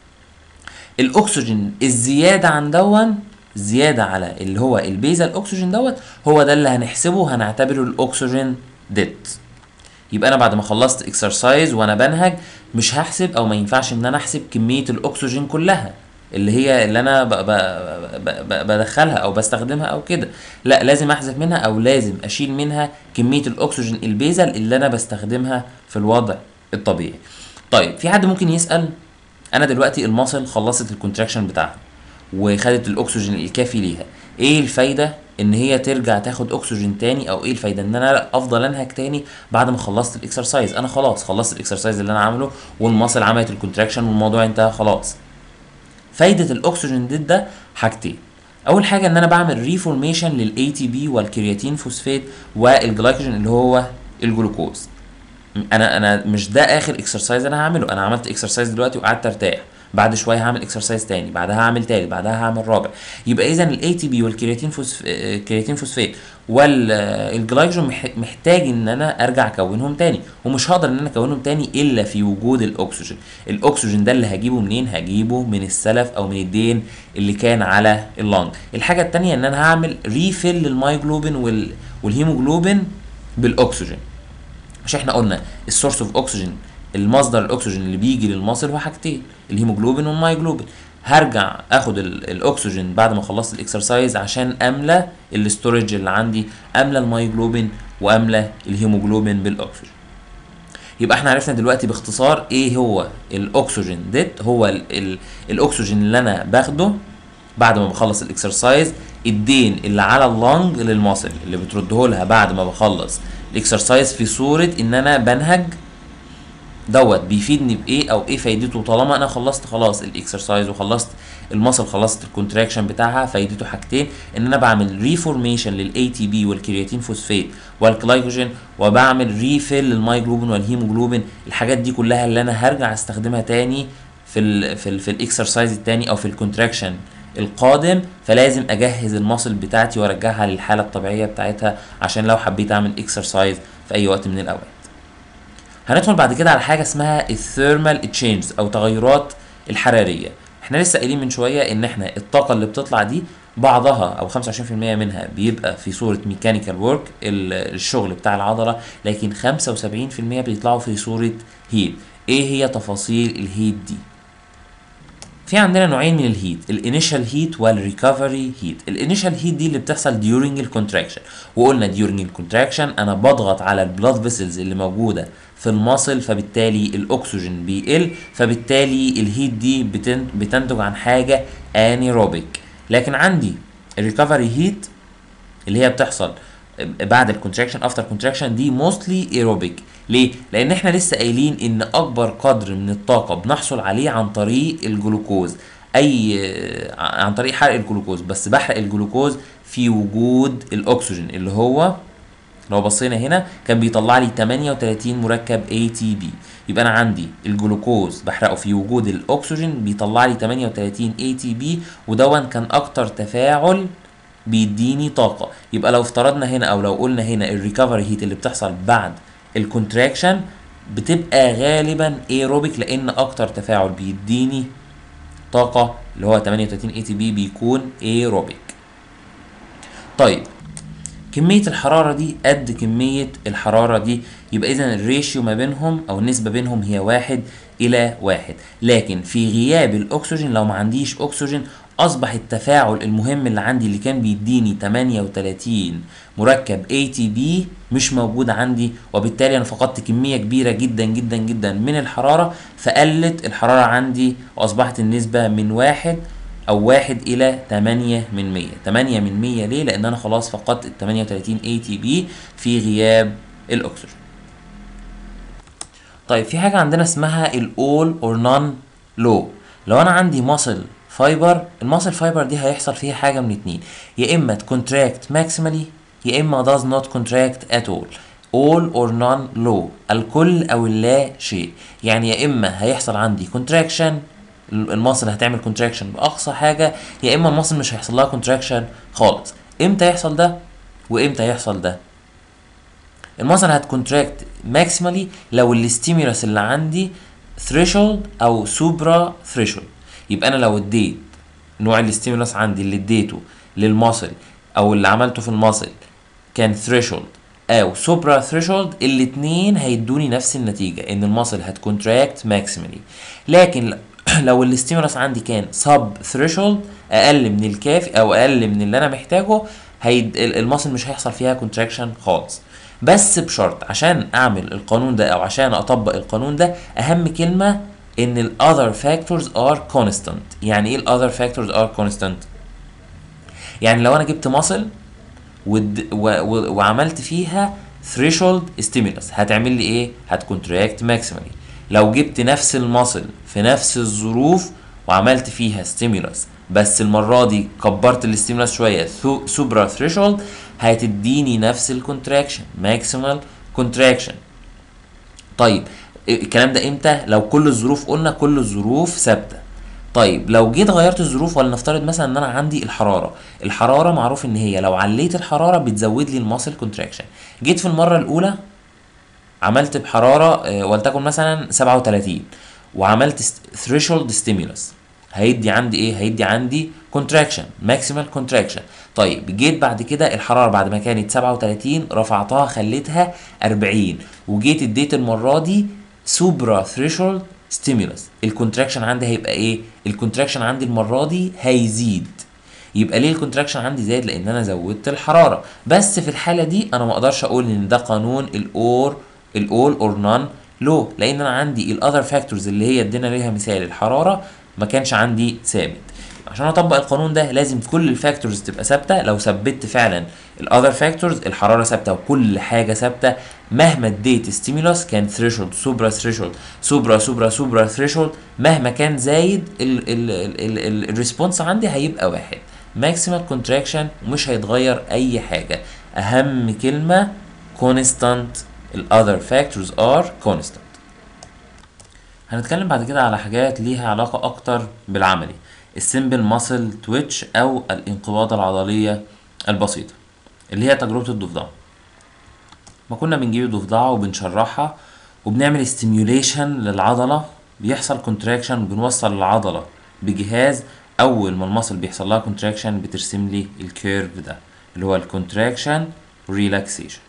الاكسجين الزياده عن دون زياده على اللي هو البيزل اكسجين دوت هو ده اللي هنحسبه هنعتبره الاكسجين ديت يبقى انا بعد ما خلصت اكسرسايز وانا بنهج مش هحسب او ما ينفعش ان انا احسب كميه الاكسجين كلها اللي هي اللي انا ب ب ب ب بدخلها او بستخدمها او كده لا لازم احذف منها او لازم اشيل منها كميه الاكسجين البيزل اللي انا بستخدمها في الوضع الطبيعي طيب في حد ممكن يسال انا دلوقتي المصل خلصت الكونتراكشن بتاعها وخدت الاكسجين الكافي ليها ايه الفايده ان هي ترجع تاخد اكسجين تاني او ايه الفايده ان انا افضل انهك تاني بعد ما خلصت الاكسرسايز انا خلاص خلصت الاكسرسايز اللي انا عامله والمصل عملت الكونتراكشن والموضوع انتهى خلاص فايده الاكسجين ديت ده حاجتين اول حاجه ان انا بعمل ريفورميشن للاي تي بي والكرياتين فوسفات والجلايكوجين اللي هو الجلوكوز انا انا مش ده اخر اكسرسايز انا هعمله انا عملت اكسرسايز دلوقتي وقعدت ارتاح بعد شويه هعمل اكسرسايز تاني بعدها هعمل تالت بعدها هعمل رابع يبقى اذا الاي تي بي والكرياتين فوسف... آه، كرياتين فوسفات والجلايكوجين مح- محتاج ان انا ارجع اكونهم تاني ومش هقدر ان انا اكونهم تاني الا في وجود الاكسجين الاكسجين ده اللي هجيبه منين هجيبه من السلف او من الدين اللي كان على اللنج الحاجه التانيه ان انا هعمل ريفيل للمايجلوبين وال... والهيموجلوبين بالاكسجين مش احنا قلنا السورس اوف اكسجين المصدر الاكسجين اللي بيجي للمصل هو حاجتين الهيموجلوبين والمايجلوبين هرجع اخد ال- الاكسجين بعد ما خلصت الاكسرسايز عشان املى الاستورج اللي عندي املى المايجلوبين واملى الهيموجلوبين بالاكسجين يبقى احنا عرفنا دلوقتي باختصار ايه هو الاكسجين ديت هو ال ال الاكسجين اللي انا باخده بعد ما بخلص الاكسرسايز الدين اللي على اللنج للمصل اللي بترده لها بعد ما بخلص الاكسرسايز في صورة ان انا بنهج دوت بيفيدني بايه او ايه فايدته طالما انا خلصت خلاص الاكسرسايز وخلصت المصل خلصت الكونتراكشن بتاعها فايدته حاجتين ان انا بعمل ريفورميشن للاي تي بي والكرياتين فوسفات والجلايكوجين وبعمل ريفيل للمايجلوبين والهيموجلوبين الحاجات دي كلها اللي انا هرجع استخدمها تاني في ال في ال في الاكسرسايز التاني او في الكونتراكشن القادم فلازم اجهز المصل بتاعتي وارجعها للحاله الطبيعيه بتاعتها عشان لو حبيت اعمل اكسرسايز في اي وقت من الاوقات هندخل بعد كده على حاجه اسمها الثيرمال تشينجز او تغيرات الحراريه احنا لسه قايلين من شويه ان احنا الطاقه اللي بتطلع دي بعضها او 25% منها بيبقى في صوره ميكانيكال ورك الشغل بتاع العضله لكن 75% بيطلعوا في صوره هيت ايه هي تفاصيل الهيت دي في عندنا نوعين من الهيت الانيشال هيت والريكفري هيت الانيشال هيت دي اللي بتحصل during الكونتراكشن وقلنا during الكونتراكشن انا بضغط على البلاد فيسلز اللي موجوده في المصل فبالتالي الاكسجين بيقل فبالتالي الهيت دي بتن- بتنتج عن حاجه انيروبيك لكن عندي الريكفري هيت اللي هي بتحصل بعد الكونتراكشن افتر كونتراكشن دي موستلي ايروبيك ليه لان احنا لسه قايلين ان اكبر قدر من الطاقه بنحصل عليه عن طريق الجلوكوز اي عن طريق حرق الجلوكوز بس بحرق الجلوكوز في وجود الاكسجين اللي هو لو بصينا هنا كان بيطلع لي 38 مركب ATP يبقى انا عندي الجلوكوز بحرقه في وجود الاكسجين بيطلع لي 38 ATP ودون كان اكتر تفاعل بيديني طاقه يبقى لو افترضنا هنا او لو قلنا هنا الريكفري هيت اللي بتحصل بعد الكونتراكشن بتبقى غالبا ايروبيك لان اكتر تفاعل بيديني طاقه اللي هو 38 اي تي بي بيكون ايروبيك طيب كمية الحرارة دي قد كمية الحرارة دي يبقى إذا الريشيو ما بينهم أو النسبة بينهم هي واحد إلى واحد لكن في غياب الأكسجين لو ما عنديش أكسجين أصبح التفاعل المهم اللي عندي اللي كان بيديني 38 مركب ATP مش موجود عندي وبالتالي أنا فقدت كمية كبيرة جدا جدا جدا من الحرارة فقلت الحرارة عندي وأصبحت النسبة من واحد او واحد الى تمانية من مية تمانية من مية ليه لان انا خلاص فقدت ال 38 اي تي بي في غياب الاكسجين طيب في حاجة عندنا اسمها الاول اور نون لو لو انا عندي ماسل فايبر الماسل فايبر دي هيحصل فيها حاجة من اتنين يا اما تكونتراكت ماكسيمالي يا اما does not contract at all all or none low الكل او اللا شيء يعني يا اما هيحصل عندي contraction المصل هتعمل كونتراكشن باقصى حاجه يا اما المصل مش هيحصل لها كونتراكشن خالص امتى يحصل ده وامتى يحصل ده المصل هتكونتراكت ماكسيمالي لو الاستيمولس اللي عندي ثريشولد او سوبرا ثريشولد يبقى انا لو اديت نوع الاستيمولس عندي اللي اديته للمصل او اللي عملته في المصل كان ثريشولد او سوبرا ثريشولد الاتنين هيدوني نفس النتيجه ان المصل هتكونتراكت ماكسيمالي لكن لو الاستيمولس عندي كان سب ثريشولد اقل من الكافي او اقل من اللي انا محتاجه هيد المصل مش هيحصل فيها كونتراكشن خالص بس بشرط عشان اعمل القانون ده او عشان اطبق القانون ده اهم كلمه ان ال other factors are constant يعني ايه ال other factors are constant يعني لو انا جبت مصل ود... و... و... وعملت فيها threshold stimulus هتعمل لي ايه هتكونتراكت ماكسيمالي لو جبت نفس المصل في نفس الظروف وعملت فيها ستيمولس بس المرة دي كبرت الاستيمولس شوية سوبرا ثريشولد هتديني نفس الكونتراكشن ماكسيمال كونتراكشن طيب الكلام ده امتى لو كل الظروف قلنا كل الظروف ثابته طيب لو جيت غيرت الظروف ولنفترض مثلا ان انا عندي الحراره الحراره معروف ان هي لو عليت الحراره بتزود لي الماسل كونتراكشن جيت في المره الاولى عملت بحراره ولتكن مثلا 37 وعملت ثريشولد ستيمولس هيدي عندي ايه هيدي عندي كونتراكشن ماكسيمال كونتراكشن طيب جيت بعد كده الحراره بعد ما كانت 37 رفعتها خليتها 40 وجيت اديت المره دي سوبرا ثريشولد ستيمولس الكونتراكشن عندي هيبقى ايه الكونتراكشن عندي المره دي هيزيد يبقى ليه الكونتراكشن عندي زاد لان انا زودت الحراره بس في الحاله دي انا ما اقدرش اقول ان ده قانون الاور الاول اور نون لو لان انا عندي الاذر فاكتورز اللي هي ادينا ليها مثال الحراره ما كانش عندي ثابت عشان اطبق القانون ده لازم كل الفاكتورز تبقى ثابته لو ثبت فعلا الاذر فاكتورز الحراره ثابته وكل حاجه ثابته مهما اديت ستيمولس كان ثريشولد سوبرا ثريشولد سوبرا سوبرا سوبرا ثريشولد مهما كان زايد الريسبونس عندي هيبقى واحد ماكسيمال كونتراكشن ومش هيتغير اي حاجه اهم كلمه كونستانت الاذر فاكتورز ار كونستانت هنتكلم بعد كده على حاجات ليها علاقة أكتر بالعملي السيمبل ماسل تويتش أو الانقباضة العضلية البسيطة اللي هي تجربة الضفدع ما كنا بنجيب الضفدعة وبنشرحها وبنعمل ستيميوليشن للعضلة بيحصل كونتراكشن وبنوصل العضلة بجهاز أول ما المصل بيحصل لها كونتراكشن بترسم لي الكيرف ده اللي هو الكونتراكشن ريلاكسيشن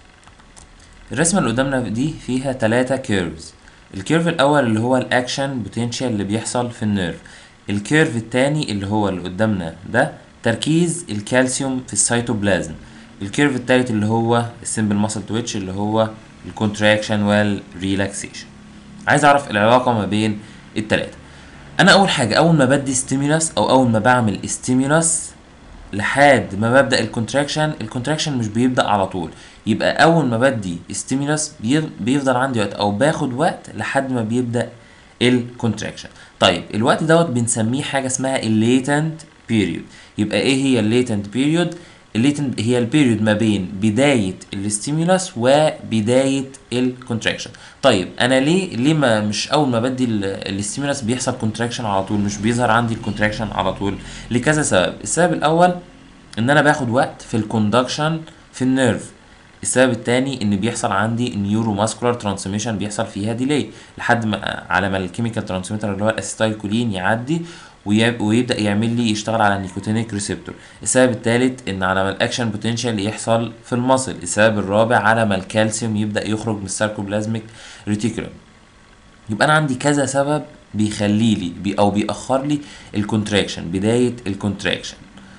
الرسمة اللي قدامنا دي فيها تلاتة كيرفز الكيرف الاول اللي هو الاكشن بوتنشال اللي بيحصل في النيرف الكيرف التاني اللي هو اللي قدامنا ده تركيز الكالسيوم في السيتوبلازم الكيرف التالت اللي هو السيمبل ماسل تويتش اللي هو الكونتراكشن والريلاكسيشن عايز اعرف العلاقه ما بين التلاته انا اول حاجه اول ما بدي ستيمولس او اول ما بعمل ستيمولس لحد ما ببدا الكونتراكشن الكونتراكشن مش بيبدا على طول يبقى اول ما بدي ستيمولس بيفضل عندي وقت او باخد وقت لحد ما بيبدا الكونتراكشن طيب الوقت دوت بنسميه حاجه اسمها الليتنت بيريود يبقى ايه هي الليتنت بيريود الليتنت هي البيريود ما بين بدايه الستيمولس وبدايه الكونتراكشن طيب انا ليه ليه ما مش اول ما بدي الستيمولس بيحصل كونتراكشن على طول مش بيظهر عندي الكونتراكشن على طول لكذا سبب السبب الاول ان انا باخد وقت في الكوندكشن في النيرف السبب التاني ان بيحصل عندي نيورو ماسكولار ترانسميشن بيحصل فيها ديلي لحد ما على ما الكيميكال ترانسميتر اللي هو الاسيتايل كولين يعدي ويب- ويبدا يعمل لي يشتغل على النيكوتينيك ريسبتور السبب الثالث ان على ما الاكشن بوتنشال يحصل في المصل السبب الرابع على ما الكالسيوم يبدا يخرج من الساركوبلازميك ريتيكولوم يبقى انا عندي كذا سبب بيخلي لي بي او بيأخر لي الكونتراكشن بدايه الكونتراكشن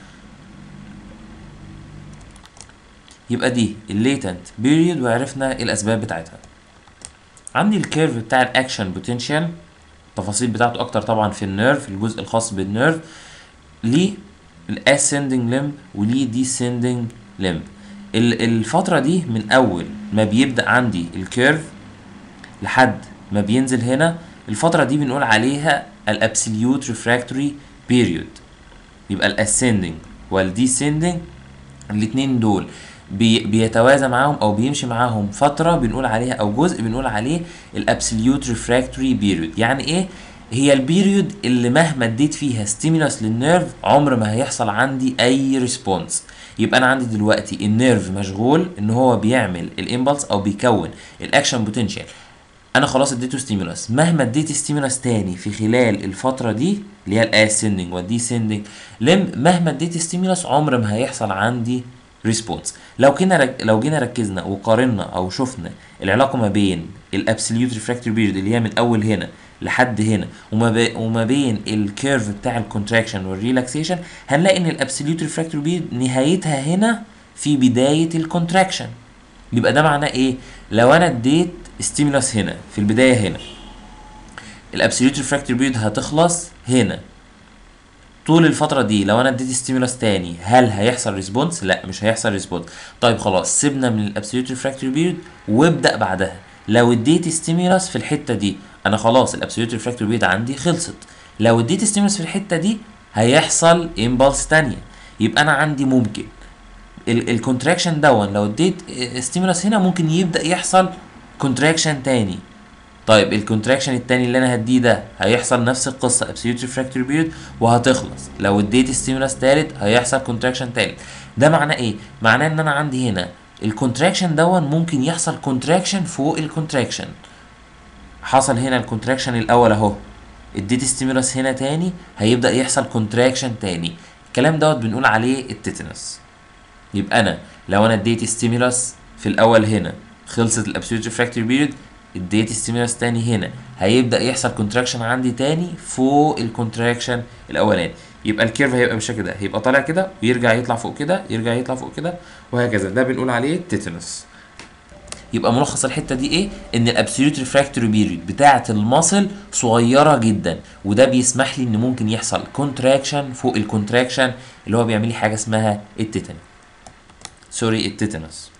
يبقى دي الليتنت بيريود وعرفنا الاسباب بتاعتها عندي الكيرف بتاع الاكشن بوتنشال التفاصيل بتاعته اكتر طبعا في النيرف الجزء الخاص بالنيرف ليه الاسcending limb وليه descending limb ال- الفترة دي من أول ما بيبدأ عندي الكيرف لحد ما بينزل هنا الفترة دي بنقول عليها الابسوليوت ريفراكتوري بيريود يبقى الاسcending والديسندنج الاتنين دول بي بيتوازى معاهم او بيمشي معاهم فتره بنقول عليها او جزء بنقول عليه الابسوليوت ريفراكتوري بيريود يعني ايه هي البيريود اللي مهما اديت فيها ستيمولس للنيرف عمر ما هيحصل عندي اي ريسبونس يبقى انا عندي دلوقتي النيرف مشغول ان هو بيعمل الامبلس او بيكون الاكشن بوتنشال انا خلاص اديته ستيمولس مهما اديت ستيمولس تاني في خلال الفتره دي اللي هي الاسندنج والديسندنج لم مهما اديت ستيمولس عمر ما هيحصل عندي ريسبونس لو كنا رج... لو جينا ركزنا وقارنا او شفنا العلاقه ما بين الابسوليوت ريفراكتوري بيريود اللي هي من اول هنا لحد هنا وما, ب... وما بين الكيرف بتاع الكونتراكشن والريلاكسيشن هنلاقي ان الابسوليوت ريفراكتوري بيريود نهايتها هنا في بدايه الكونتراكشن يبقى ده معناه ايه لو انا اديت ستيمولس هنا في البدايه هنا الابسوليوت ريفراكتوري بيريود هتخلص هنا طول الفترة دي لو انا اديت ستيمولس تاني هل هيحصل ريسبونس؟ لا مش هيحصل ريسبونس. طيب خلاص سيبنا من الابسوليوت ريفراكتوري بيريود وابدا بعدها. لو اديت ستيمولس في الحتة دي انا خلاص الابسوليوت ريفراكتوري بيريود عندي خلصت. لو اديت ستيمولس في الحتة دي هيحصل امبلس تانية. يبقى انا عندي ممكن الكونتراكشن دون لو اديت ستيمولس هنا ممكن يبدا يحصل كونتراكشن تاني طيب الكونتراكشن التاني اللي انا هديه ده هيحصل نفس القصه ابسوليوت ريفراكتوري بيريود وهتخلص لو اديت ستيمولس تالت هيحصل كونتراكشن تالت ده معناه ايه معناه ان انا عندي هنا الكونتراكشن دون ممكن يحصل كونتراكشن فوق الكونتراكشن حصل هنا الكونتراكشن الاول اهو اديت ستيمولس هنا تاني هيبدا يحصل كونتراكشن تاني الكلام دوت بنقول عليه التيتانوس يبقى انا لو انا اديت ستيمولس في الاول هنا خلصت الابسوليوت ريفراكتوري بيريود اديت ستيمولس تاني هنا هيبدا يحصل كونتراكشن عندي تاني فوق الكونتراكشن الاولاني يبقى الكيرف هيبقى بالشكل ده هيبقى طالع كده ويرجع يطلع فوق كده يرجع يطلع فوق كده وهكذا ده بنقول عليه تيتانوس يبقى ملخص الحته دي ايه ان الابسوليوت ريفراكتوري بيريود بتاعه الماسل صغيره جدا وده بيسمح لي ان ممكن يحصل كونتراكشن فوق الكونتراكشن اللي هو بيعمل لي حاجه اسمها التيتاني سوري التيتانوس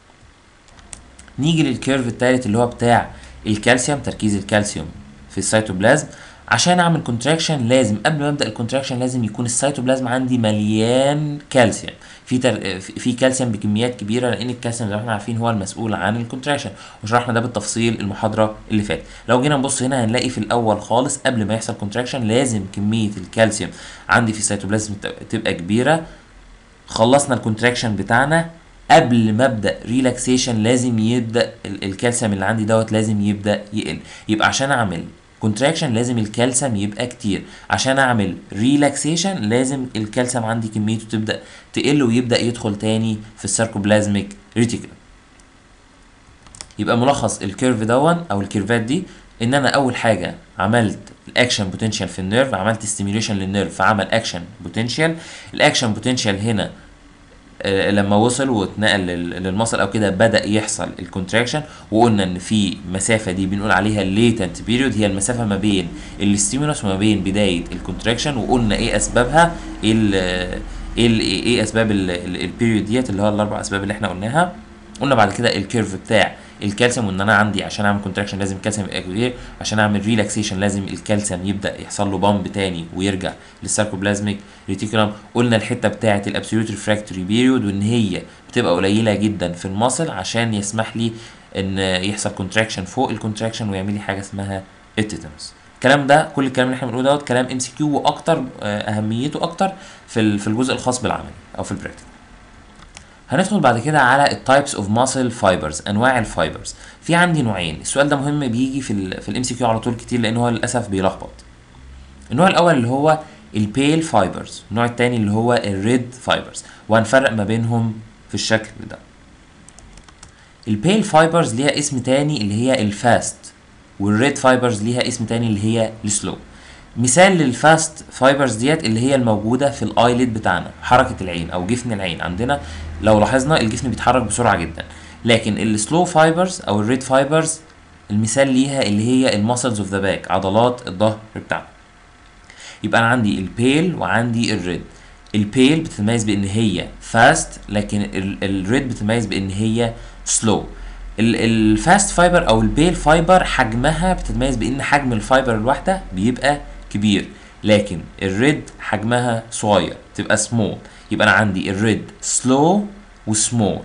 نيجي للكيرف التالت اللي هو بتاع الكالسيوم تركيز الكالسيوم في السيتوبلازم عشان اعمل كونتراكشن لازم قبل ما ابدا الكونتراكشن لازم يكون السيتوبلازم عندي مليان كالسيوم في تر... في كالسيوم بكميات كبيره لان الكالسيوم زي ما احنا عارفين هو المسؤول عن الكونتراكشن وشرحنا ده بالتفصيل المحاضره اللي فاتت لو جينا نبص هنا هنلاقي في الاول خالص قبل ما يحصل كونتراكشن لازم كميه الكالسيوم عندي في السيتوبلازم تبقى كبيره خلصنا الكونتراكشن بتاعنا قبل ما ابدا ريلاكسيشن لازم يبدا الكالسيوم اللي عندي دوت لازم يبدا يقل يبقى عشان اعمل كونتراكشن لازم الكالسيوم يبقى كتير عشان اعمل ريلاكسيشن لازم الكالسيوم عندي كميته تبدا تقل ويبدا يدخل تاني في الساركوبلازميك ريتيكولم يبقى ملخص الكيرف دون او الكيرفات دي ان انا اول حاجه عملت الاكشن بوتنشال في النيرف عملت ستيميوليشن للنيرف فعمل اكشن بوتنشال الاكشن بوتنشال هنا آه لما وصل واتنقل للمصل او كده بدا يحصل الكونتراكشن وقلنا ان في مسافه دي بنقول عليها الليتنت بيريود هي المسافه ما بين الستيمولس وما بين بدايه الكونتراكشن وقلنا ايه اسبابها ايه ايه ايه اسباب البيريود ديت اللي هو الاربع اسباب اللي احنا قلناها قلنا بعد كده الكيرف بتاع الكالسيوم وان انا عندي عشان اعمل كونتراكشن لازم الكالسيوم يبقى كبير عشان اعمل ريلاكسيشن لازم الكالسيوم يبدا يحصل له بامب تاني ويرجع للساركوبلازميك ريتيكولم قلنا الحته بتاعه الابسوليوت ريفراكتوري بيريود وان هي بتبقى قليله جدا في المصل عشان يسمح لي ان يحصل كونتراكشن فوق الكونتراكشن ويعمل لي حاجه اسمها التيتانوس الكلام ده كل الكلام اللي احنا بنقوله دوت كلام ام سي كيو واكتر آه، اهميته اكتر في ال- في الجزء الخاص بالعملي او في البراكتيكال هندخل بعد كده على التايبس اوف ماسل فايبرز انواع الفايبرز في عندي نوعين السؤال ده مهم بيجي في ال في الام سي كيو على طول كتير لان هو للاسف بيلخبط النوع الاول اللي هو البيل فايبرز النوع الثاني اللي هو الريد فايبرز وهنفرق ما بينهم في الشكل ده البيل فايبرز ليها اسم تاني اللي هي الفاست والريد فايبرز ليها اسم تاني اللي هي السلو مثال للفاست فايبرز ديت اللي هي الموجوده في الايلid بتاعنا حركه العين او جفن العين عندنا لو لاحظنا الجفن بيتحرك بسرعه جدا لكن السلو فايبرز او الريد فايبرز المثال ليها اللي هي الماسلز اوف ذا باك عضلات الظهر بتاعنا يبقى انا عندي البيل وعندي الريد البيل بتتميز بان هي فاست لكن الريد بتتميز بان هي سلو الفاست فايبر او البيل فايبر حجمها بتتميز بان حجم الفايبر الواحده بيبقى كبير لكن الريد حجمها صغير تبقى سمول يبقى انا عندي الريد سلو وسمول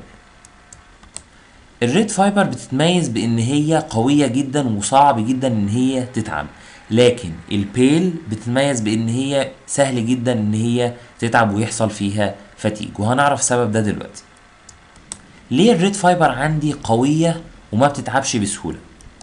الريد فايبر بتتميز بان هي قوية جدا وصعب جدا ان هي تتعب لكن البيل بتتميز بان هي سهل جدا ان هي تتعب ويحصل فيها فتيج وهنعرف السبب ده دلوقتي ليه الريد فايبر عندي قوية وما بتتعبش بسهولة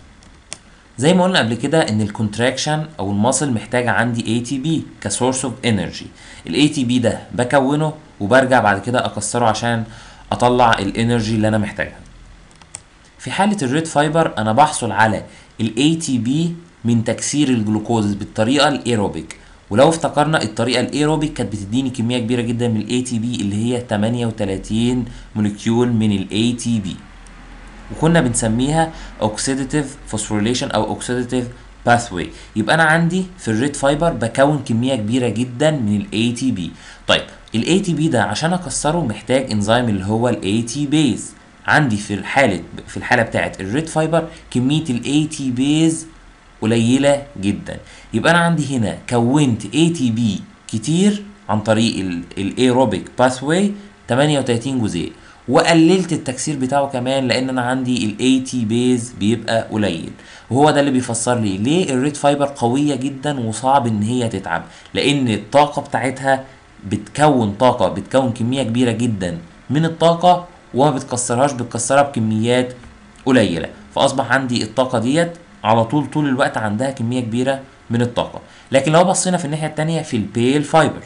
زي ما قلنا قبل كده ان الكونتراكشن او الماسل محتاجة عندي اي تي بي كسورس اوف انرجي الاي تي بي ده بكونه وبرجع بعد كده اكسره عشان اطلع الانرجي اللي انا محتاجها في حالة الريد فايبر أنا بحصل على ال ATP من تكسير الجلوكوز بالطريقة الأيروبيك ولو افتكرنا الطريقة الأيروبيك كانت بتديني كمية كبيرة جدا من ال ATP اللي هي 38 موليكيول من ال ATP وكنا بنسميها oxidative phosphorylation أو oxidative pathway يبقى أنا عندي في الريد فايبر بكون كمية كبيرة جدا من ال ATP طيب ال ATP ده عشان أكسره محتاج انزيم اللي هو ال ATPase عندي في الحالة في الحالة بتاعت الريد فايبر كمية ال ATPase قليلة جدا يبقى أنا عندي هنا كونت ATP كتير عن طريق الايروبيك باثواي 38 جزيء وقللت التكسير بتاعه كمان لان انا عندي الاي تي بيز بيبقى قليل وهو ده اللي بيفسر لي ليه الريد فايبر قويه جدا وصعب ان هي تتعب لان الطاقه بتاعتها بتكون طاقه بتكون كميه كبيره جدا من الطاقه وما بتكسرهاش بتكسرها بكميات قليله فاصبح عندي الطاقه ديت على طول طول الوقت عندها كميه كبيره من الطاقه لكن لو بصينا في الناحيه التانية في البيل فايبر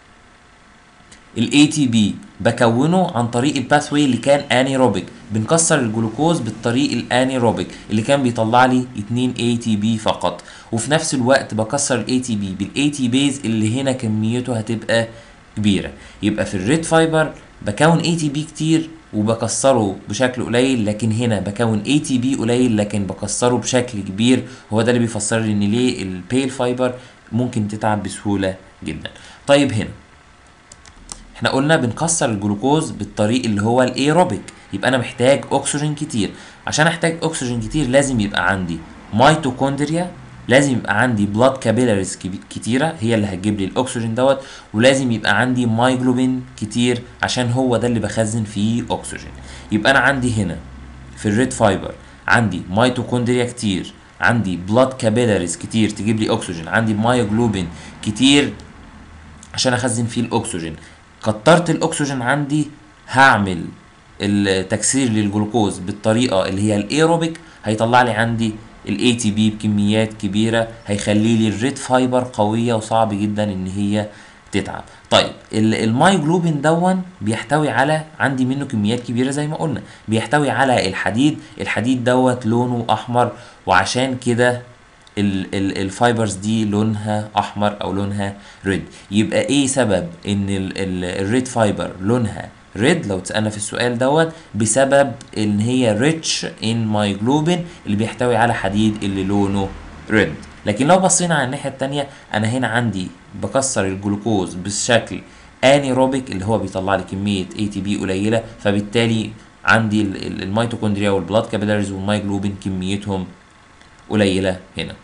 الاي تي بي بكونه عن طريق الباثوي اللي كان انيروبيك بنكسر الجلوكوز بالطريق الانيروبيك اللي كان بيطلع لي 2 اي تي بي فقط وفي نفس الوقت بكسر الاي تي بي بالاي تي بيز اللي هنا كميته هتبقى كبيره يبقى في الريد فايبر بكون اي تي بي كتير وبكسره بشكل قليل لكن هنا بكون اي تي بي قليل لكن بكسره بشكل كبير هو ده اللي بيفسر لي ان ليه البيل فايبر ممكن تتعب بسهوله جدا طيب هنا احنا قلنا بنكسر الجلوكوز بالطريق اللي هو الايروبيك يبقى انا محتاج اكسجين كتير عشان احتاج اكسجين كتير لازم يبقى عندي ميتوكوندريا لازم يبقى عندي بلاد كابيلاريز كتيرة هي اللي هتجيب لي الاكسجين دوت ولازم يبقى عندي مايجلوبين كتير عشان هو ده اللي بخزن فيه اكسجين يبقى انا عندي هنا في الريد فايبر عندي ميتوكوندريا كتير عندي بلاد كابيلاريز كتير تجيب لي اكسجين عندي مايجلوبين كتير عشان اخزن فيه الاكسجين كترت الاكسجين عندي هعمل التكسير للجلوكوز بالطريقه اللي هي الايروبيك هيطلع لي عندي الاي تي بي بكميات كبيره هيخلي لي الريد فايبر قويه وصعب جدا ان هي تتعب طيب المايجلوبين دون بيحتوي على عندي منه كميات كبيره زي ما قلنا بيحتوي على الحديد الحديد دوت لونه احمر وعشان كده الفايبرز دي لونها احمر او لونها ريد يبقى ايه سبب ان الريد فايبر لونها ريد لو تسالنا في السؤال دوت بسبب ان هي ريتش ان مايجلوبين اللي بيحتوي على حديد اللي لونه ريد لكن لو بصينا على الناحيه التانية انا هنا عندي بكسر الجلوكوز بالشكل انيروبيك اللي هو بيطلع لي كميه اي تي بي قليله فبالتالي عندي الميتوكوندريا والبلاد كابيلاريز والمايجلوبين كميتهم قليله هنا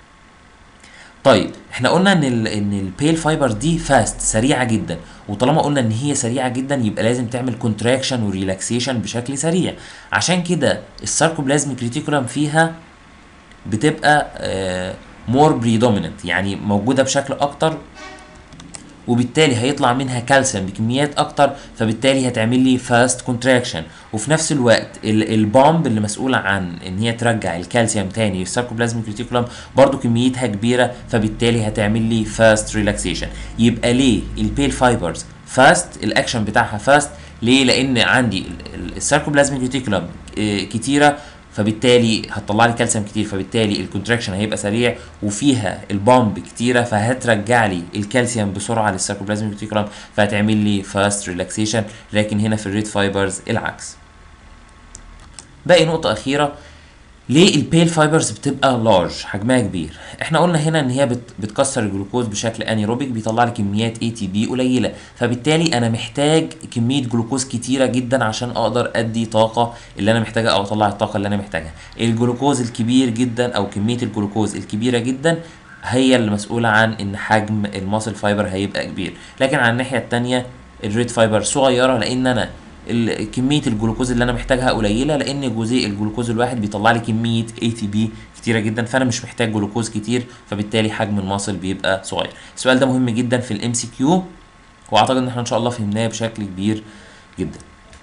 طيب احنا قلنا ان ال ان البيل فايبر دي فاست سريعه جدا وطالما قلنا ان هي سريعه جدا يبقى لازم تعمل كونتراكشن وريلاكسيشن بشكل سريع عشان كده الساركوبلازميك ريتيكولم فيها بتبقى آه مور بريدوميننت يعني موجوده بشكل اكتر وبالتالي هيطلع منها كالسيوم بكميات اكتر فبالتالي هتعمل لي فاست كونتراكشن وفي نفس الوقت البامب اللي مسؤوله عن ان هي ترجع الكالسيوم تاني للساركوبلازميك ريتيكولم برضو كميتها كبيره فبالتالي هتعمل لي فاست ريلاكسيشن يبقى ليه البيل فايبرز فاست الاكشن بتاعها فاست ليه لان عندي الساركوبلازميك ريتيكولم كتيره فبالتالي هتطلع لي كالسيوم كتير فبالتالي الكونتراكشن هيبقى سريع وفيها البامب كتيره فهترجع لي الكالسيوم بسرعه للسيركوبلازميك ريتيكولم فهتعمل لي فاست ريلاكسيشن لكن هنا في الريد فايبرز العكس باقي نقطه اخيره ليه البيل فايبرز بتبقى لارج حجمها كبير احنا قلنا هنا ان هي بت بتكسر الجلوكوز بشكل انيروبيك بيطلع لي كميات اي تي بي قليله فبالتالي انا محتاج كميه جلوكوز كتيره جدا عشان اقدر ادي طاقه اللي انا محتاجها او اطلع الطاقه اللي انا محتاجها الجلوكوز الكبير جدا او كميه الجلوكوز الكبيره جدا هي اللي مسؤوله عن ان حجم الماسل فايبر هيبقى كبير لكن على الناحيه الثانيه الريد فايبر صغيره لان انا كميه الجلوكوز اللي انا محتاجها قليله لان جزيء الجلوكوز الواحد بيطلع لي كميه اي تي بي كتيره جدا فانا مش محتاج جلوكوز كتير فبالتالي حجم الماصل بيبقى صغير السؤال ده مهم جدا في الام سي كيو واعتقد ان احنا ان شاء الله فهمناه بشكل كبير جدا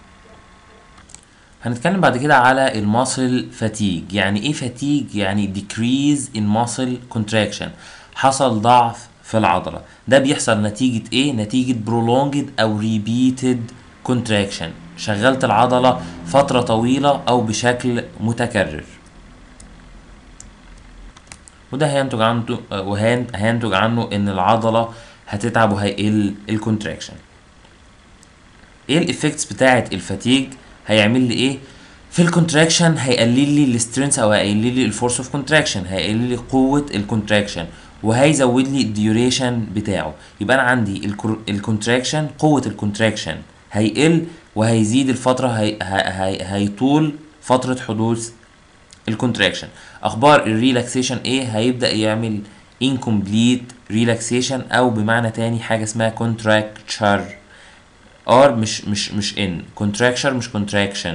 هنتكلم بعد كده على الماسل فاتيج يعني ايه فاتيج يعني decrease in muscle contraction حصل ضعف في العضله ده بيحصل نتيجه ايه نتيجه prolonged او repeated contraction شغلت العضلة فترة طويلة أو بشكل متكرر وده هينتج عنه وهينتج عنه إن العضلة هتتعب وهيقل الكونتراكشن ايه الافكتس بتاعة الفاتيج هيعمل لي ايه في الكونتراكشن هيقلل لي السترينث او هيقلل لي الفورس اوف كونتراكشن هيقلل لي قوة الكونتراكشن وهيزود لي الديوريشن بتاعه يبقى انا عندي الكونتراكشن قوة الكونتراكشن هيقل وهيزيد الفترة هي هي هيطول فترة حدوث الكونتراكشن اخبار الريلاكسيشن ايه هيبدأ يعمل incomplete relaxation او بمعنى تاني حاجة اسمها contracture ار مش مش مش ان contracture مش contraction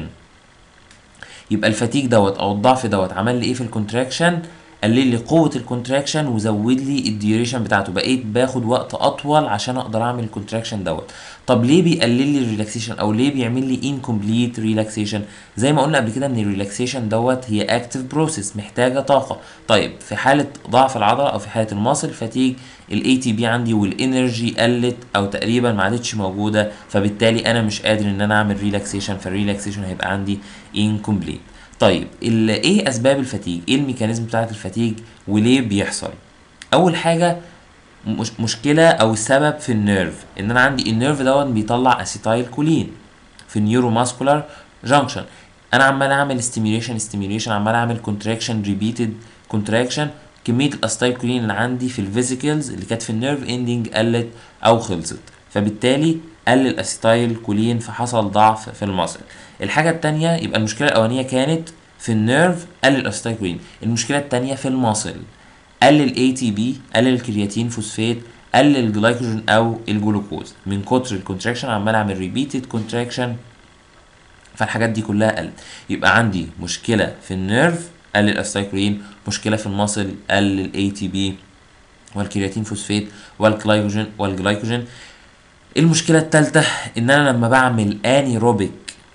يبقى الفتيج دوت او الضعف دوت عمل لي ايه في الكونتراكشن قلل لي قوه الكونتراكشن وزود لي الديوريشن بتاعته بقيت باخد وقت اطول عشان اقدر اعمل الكونتراكشن دوت طب ليه بيقلل لي الريلاكسيشن او ليه بيعمل لي انكمبليت ريلاكسيشن زي ما قلنا قبل كده ان الريلاكسيشن دوت هي اكتيف بروسيس محتاجه طاقه طيب في حاله ضعف العضله او في حاله الماسل فاتيج الاي تي بي عندي والانرجي قلت او تقريبا ما عادتش موجوده فبالتالي انا مش قادر ان انا اعمل ريلاكسيشن فالريلاكسيشن هيبقى عندي انكمبليت طيب ايه اسباب الفتيج ايه الميكانيزم بتاعه الفتيج وليه بيحصل اول حاجه مش مشكله او السبب في النيرف ان انا عندي النيرف دوت بيطلع اسيتايل كولين في النيورو ماسكولار جانكشن انا عمال اعمل ستيميوليشن ستيميوليشن عمال اعمل كونتراكشن ريبيتد كونتراكشن كميه الاسيتايل كولين اللي عندي في الفيزيكلز اللي كانت في النيرف اندنج قلت او خلصت فبالتالي قل الاسيتايل كولين فحصل ضعف في المصل الحاجه التانية يبقى المشكله الاولانيه كانت في النيرف قل الاسيتايل كولين المشكله التانية في المصل قل الاي تي بي قل الكرياتين فوسفات قل الجلايكوجين او الجلوكوز من كتر الكونتراكشن عمال اعمل ريبيتد كونتراكشن فالحاجات دي كلها قلت يبقى عندي مشكله في النيرف قل الاسيتايل مشكله في المصل قل الاي تي بي والكرياتين فوسفات والجلايكوجين والجلايكوجين المشكله الثالثه ان انا لما بعمل انيروبيك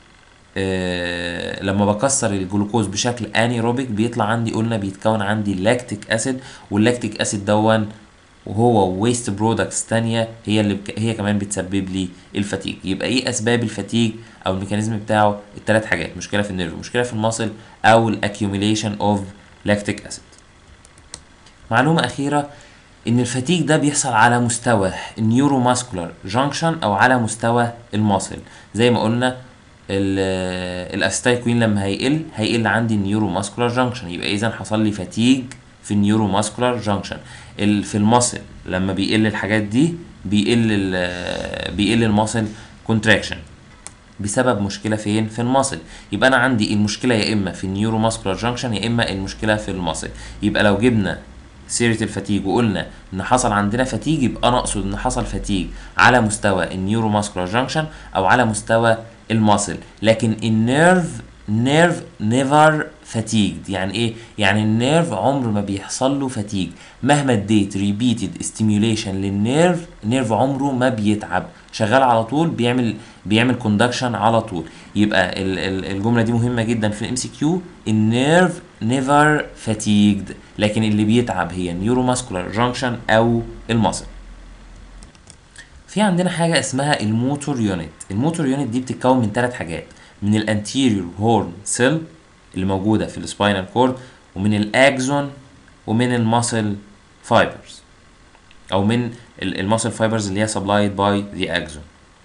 آه لما بكسر الجلوكوز بشكل انيروبيك بيطلع عندي قلنا بيتكون عندي لاكتيك اسيد واللاكتيك اسيد دون وهو ويست برودكتس تانية هي اللي بك... هي كمان بتسبب لي الفتيج يبقى ايه اسباب الفتيج او الميكانيزم بتاعه الثلاث حاجات مشكله في النيرف مشكله في المصل او الاكيوميليشن اوف لاكتيك اسيد معلومه اخيره ان الفتيج ده بيحصل على مستوى النيورو ماسكولار جانكشن او على مستوى الماسل زي ما قلنا الاستايكوين لما هيقل هيقل عندي النيورو ماسكولار جانكشن يبقى اذا حصل لي فتيج في النيورو ماسكولار جانكشن في الماسل لما بيقل الحاجات دي بيقل بيقل الماسل كونتراكشن بسبب مشكله فين في الماسل يبقى انا عندي المشكله يا اما في النيورو ماسكولار جانكشن يا اما المشكله في الماسل يبقى لو جبنا سيرة الفتيج وقلنا ان حصل عندنا فتيج يبقى انا اقصد ان حصل فتيج على مستوى النيورو ماسكولار جانكشن او على مستوى الماسل لكن النيرف نيرف نيفر fatigued يعني ايه يعني النيرف عمر ما بيحصل له فتيج مهما اديت repeated stimulation للنيرف النيرف عمره ما بيتعب شغال على طول بيعمل بيعمل كوندكشن على طول يبقى ال- ال- الجمله دي مهمه جدا في الام سي كيو النيرف نيفر fatigued لكن اللي بيتعب هي النيوروماسكولار جانكشن او المصل في عندنا حاجة اسمها الموتور يونت الموتور يونت دي بتتكون من ثلاث حاجات من الانتيريور هورن سيل اللي موجودة في السباينال كورد ومن الاكزون ومن الماسل فايبرز او من الماسل فايبرز اللي هي سبلايد باي ذا اكزون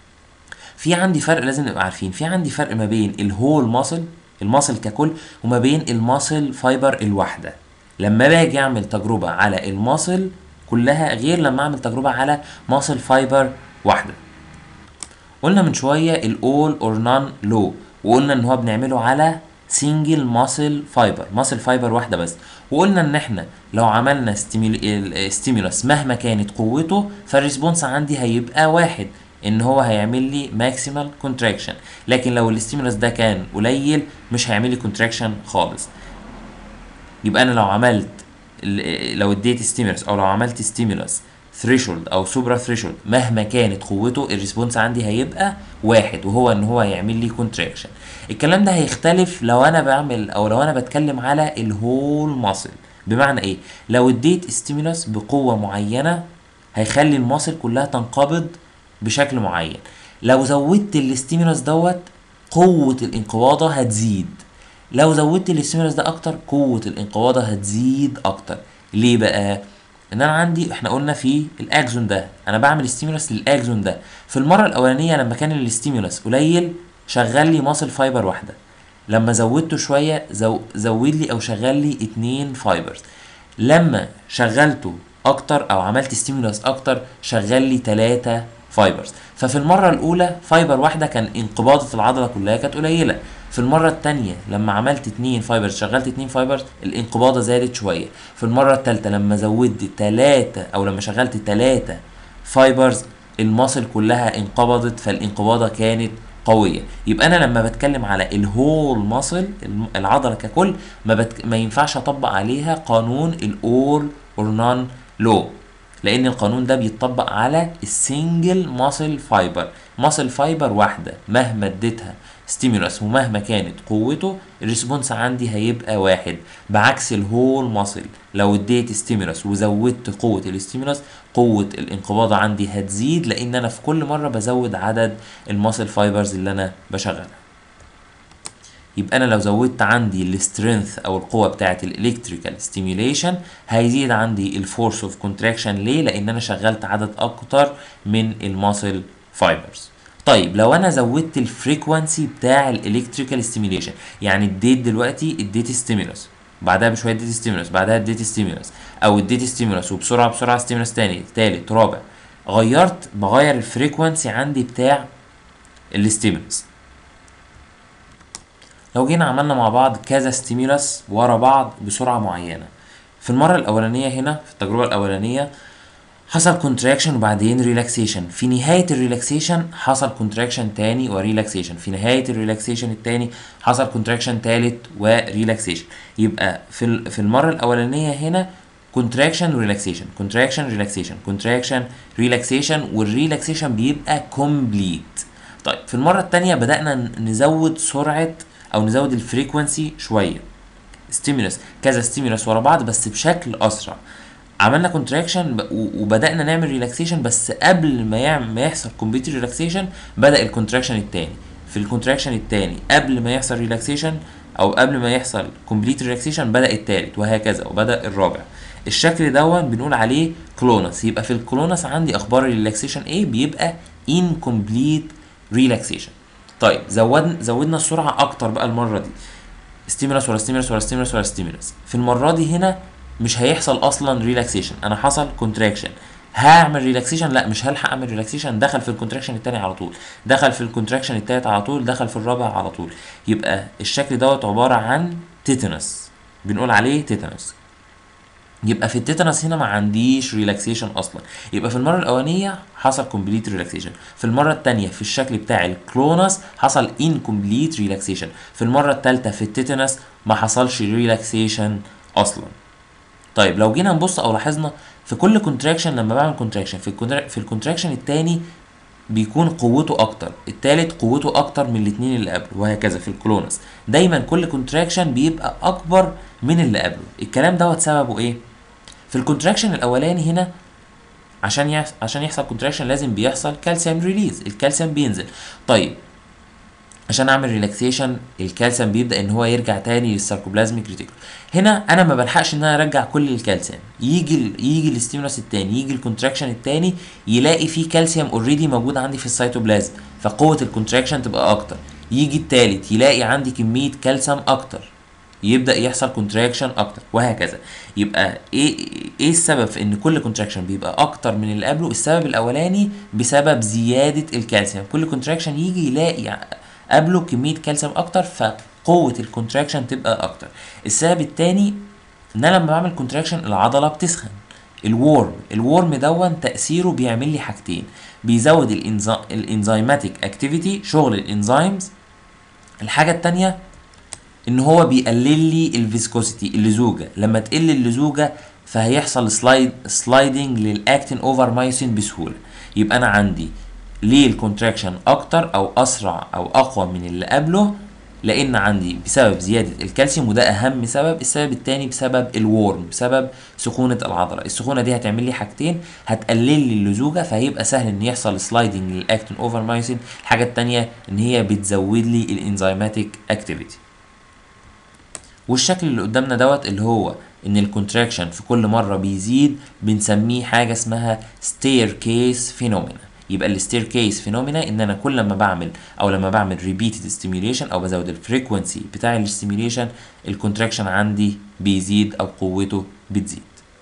في عندي فرق لازم نبقى عارفين في عندي فرق ما بين الهول ماسل الماسل ككل وما بين الماسل فايبر الواحده لما باجي اعمل تجربه على الماسل كلها غير لما اعمل تجربه على ماسل فايبر واحده قلنا من شويه الاول اور نان لو وقلنا ان هو بنعمله على سنجل ماسل فايبر ماسل فايبر واحده بس وقلنا ان احنا لو عملنا ستيمولس مهما كانت قوته فالريسبونس عندي هيبقى واحد ان هو هيعمل لي ماكسيمال كونتراكشن لكن لو الاستيمولس ده كان قليل مش هيعمل لي كونتراكشن خالص يبقى انا لو عملت ال- لو اديت ستيمولس او لو عملت ستيمولس ثريشولد او سوبرا ثريشولد مهما كانت قوته الريسبونس عندي هيبقى واحد وهو ان هو يعمل لي كونتراكشن الكلام ده هيختلف لو انا بعمل او لو انا بتكلم على الهول ماسل بمعنى ايه لو اديت ستيمولس بقوه معينه هيخلي الماسل كلها تنقبض بشكل معين لو زودت الاستيمولس دوت قوه الانقباضه هتزيد لو زودت الاستيمولس ده اكتر قوه الانقباضه هتزيد اكتر ليه بقى ان انا عندي احنا قلنا في الاكزون ده انا بعمل ستيمولس للاكزون ده في المره الاولانيه لما كان الاستيمولس قليل شغل لي ماسل فايبر واحده لما زودته شويه زو زود لي او شغل لي اتنين فايبرز لما شغلته اكتر او عملت ستيمولس اكتر شغل لي تلاتة فايبرز ففي المره الاولى فايبر واحده كان انقباضه العضله كلها كانت قليله في المره الثانيه لما عملت اتنين فايبرز شغلت اتنين فايبرز الانقباضه زادت شويه في المره الثالثه لما زودت تلاتة او لما شغلت تلاتة فايبرز الماسل كلها انقبضت فالانقباضه كانت قويه يبقى انا لما بتكلم على الهول ماسل العضله ككل ما, بتك... ما ينفعش اطبق عليها قانون الاول اور نون لو لان القانون ده بيتطبق على السنجل ماسل فايبر ماسل فايبر واحده مهما اديتها ستيمولس ومهما كانت قوته الريسبونس عندي هيبقى واحد بعكس الهول ماسل لو اديت ستيمولس وزودت قوه الاستيمولس قوه الانقباض عندي هتزيد لان انا في كل مره بزود عدد الماسل فايبرز اللي انا بشغلها يبقى انا لو زودت عندي السترينث او القوه بتاعه الالكتريكال ستيميوليشن هيزيد عندي الفورس اوف كونتراكشن ليه لان انا شغلت عدد اكتر من الماسل فايبرز طيب لو انا زودت الفريكوانسي بتاع الالكتريكال ستيميوليشن يعني اديت دلوقتي اديت ستيمولس بعدها بشويه اديت ستيمولس بعدها اديت ستيمولس او اديت ستيمولس وبسرعه بسرعه ستيمولس تاني تالت رابع غيرت بغير الفريكوانسي عندي بتاع الستيمولس لو جينا عملنا مع بعض كذا ستيمولس ورا بعض بسرعه معينه في المره الاولانيه هنا في التجربه الاولانيه حصل كونتراكشن وبعدين ريلاكسيشن في نهايه الريلاكسيشن حصل كونتراكشن تاني وريلاكسيشن في نهايه الريلاكسيشن التاني حصل كونتراكشن تالت وريلاكسيشن يبقى في في المره الاولانيه هنا كونتراكشن وريلاكسيشن كونتراكشن ريلاكسيشن كونتراكشن ريلاكسيشن والريلاكسيشن بيبقى كومبليت طيب في المره الثانيه بدانا نزود سرعه او نزود الفريكونسي شويه ستيمولس كذا ستيمولس ورا بعض بس بشكل اسرع عملنا كونتراكشن وبدانا نعمل ريلاكسيشن بس قبل ما يعمل ما يحصل كومبليت ريلاكسيشن بدا الكونتراكشن الثاني في الكونتراكشن الثاني قبل ما يحصل ريلاكسيشن او قبل ما يحصل كومبليت ريلاكسيشن بدا الثالث وهكذا وبدا الرابع الشكل دون بنقول عليه كلونس يبقى في الكلونس عندي اخبار الريلاكسيشن ايه بيبقى incomplete ريلاكسيشن طيب زودنا زودنا السرعه اكتر بقى المره دي ستيمولس ولا ستيمولس ولا ستيمولس ولا ستيمولس في المره دي هنا مش هيحصل اصلا ريلاكسيشن انا حصل كونتراكشن هعمل ريلاكسيشن لا مش هلحق اعمل ريلاكسيشن دخل في الكونتراكشن التاني على طول دخل في الكونتراكشن التالت على طول دخل في الرابع على طول يبقى الشكل دوت عباره عن تيتانس بنقول عليه تيتانس يبقى في التيتانس هنا ما عنديش ريلاكسيشن اصلا يبقى في المره الاولانيه حصل كومبليت ريلاكسيشن في المره الثانيه في الشكل بتاع الكلونس حصل انكمبليت ريلاكسيشن في المره الثالثه في التيتانس ما حصلش ريلاكسيشن اصلا طيب لو جينا نبص او لاحظنا في كل كونتراكشن لما بعمل كونتراكشن في الكونترا- في الكونتراكشن التاني بيكون قوته اكتر التالت قوته اكتر من الاتنين اللي قبله وهكذا في الكلونس دايما كل كونتراكشن بيبقى اكبر من اللي قبله الكلام دوت سببه ايه في الكونتراكشن الاولاني هنا عشان يحصل عشان يحصل كونتراكشن لازم بيحصل كالسيوم ريليز الكالسيوم بينزل طيب عشان اعمل ريلاكسيشن الكالسيوم بيبدا ان هو يرجع تاني للساركوبلازميك ريتيكول هنا انا ما بلحقش ان انا ارجع كل الكالسيوم يجي ال يجي الاستيمولس التاني يجي الكونتراكشن التاني يلاقي فيه كالسيوم اوريدي موجود عندي في السيتوبلازم فقوه الكونتراكشن تبقى اكتر يجي التالت يلاقي عندي كميه كالسيوم اكتر يبدا يحصل كونتراكشن اكتر وهكذا يبقى ايه ايه السبب في ان كل كونتراكشن بيبقى اكتر من اللي قبله السبب الاولاني بسبب زياده الكالسيوم كل كونتراكشن يجي يلاقي قبله كميه كالسيوم اكتر فقوه الكونتراكشن تبقى اكتر السبب التاني ان انا لما بعمل كونتراكشن العضله بتسخن الورم الورم دون تاثيره بيعمل لي حاجتين بيزود الانزيماتيك اكتيفيتي شغل الانزيمز الحاجه التانيه ان هو بيقلل لي الفيسكوسيتي اللزوجه لما تقل اللزوجه فهيحصل سلايد سلايدنج للاكتين اوفر مايسين بسهوله يبقى انا عندي ليه الكونتراكشن اكتر او اسرع او اقوى من اللي قبله لان عندي بسبب زياده الكالسيوم وده اهم سبب السبب التاني بسبب الورم بسبب سخونه العضله السخونه دي هتعمل لي حاجتين هتقلل لي اللزوجه فهيبقى سهل ان يحصل سلايدنج للاكتين اوفر مايسين الحاجه التانيه ان هي بتزود لي الانزيماتيك اكتيفيتي والشكل اللي قدامنا دوت اللي هو ان الكونتراكشن في كل مره بيزيد بنسميه حاجه اسمها ستير كيس فينومينا يبقى الستير كيس فينومينا ان انا كل ما بعمل او لما بعمل ريبيتد ستيميوليشن او بزود الفريكونسي بتاع الستيميوليشن الكونتراكشن عندي بيزيد او قوته بتزيد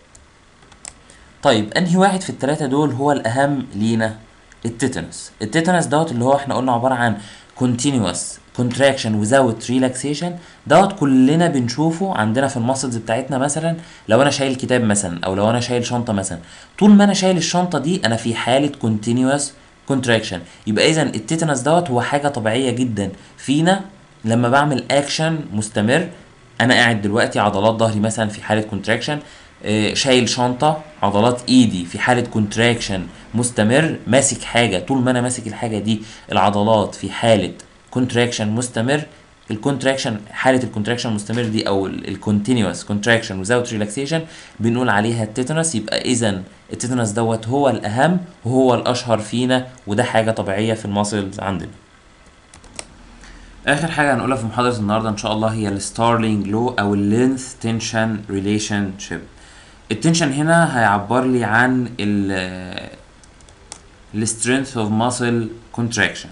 طيب انهي واحد في الثلاثه دول هو الاهم لينا التيتانوس التيتانوس دوت اللي هو احنا قلنا عباره عن continuous contraction without relaxation دوت كلنا بنشوفه عندنا في الماسلز بتاعتنا مثلا لو انا شايل كتاب مثلا او لو انا شايل شنطه مثلا طول ما انا شايل الشنطه دي انا في حاله continuous contraction يبقى اذا التيتانوس دوت هو حاجه طبيعيه جدا فينا لما بعمل اكشن مستمر انا قاعد دلوقتي عضلات ظهري مثلا في حاله كونتراكشن شايل شنطه عضلات ايدي في حاله كونتراكشن مستمر ماسك حاجه طول ما انا ماسك الحاجه دي العضلات في حاله كونتراكشن مستمر الكونتراكشن حاله الكونتراكشن المستمر دي او الكونتينوس كونتراكشن without ريلاكسيشن بنقول عليها التيتانوس يبقى اذا التيتانوس دوت هو الاهم وهو الاشهر فينا وده حاجه طبيعيه في الماسلز عندنا اخر حاجه هنقولها في محاضره النهارده ان شاء الله هي الستارلينج لو او اللينث تنشن ريليشن شيب التنشن هنا هيعبر لي عن ال السترينث اوف ماسل كونتراكشن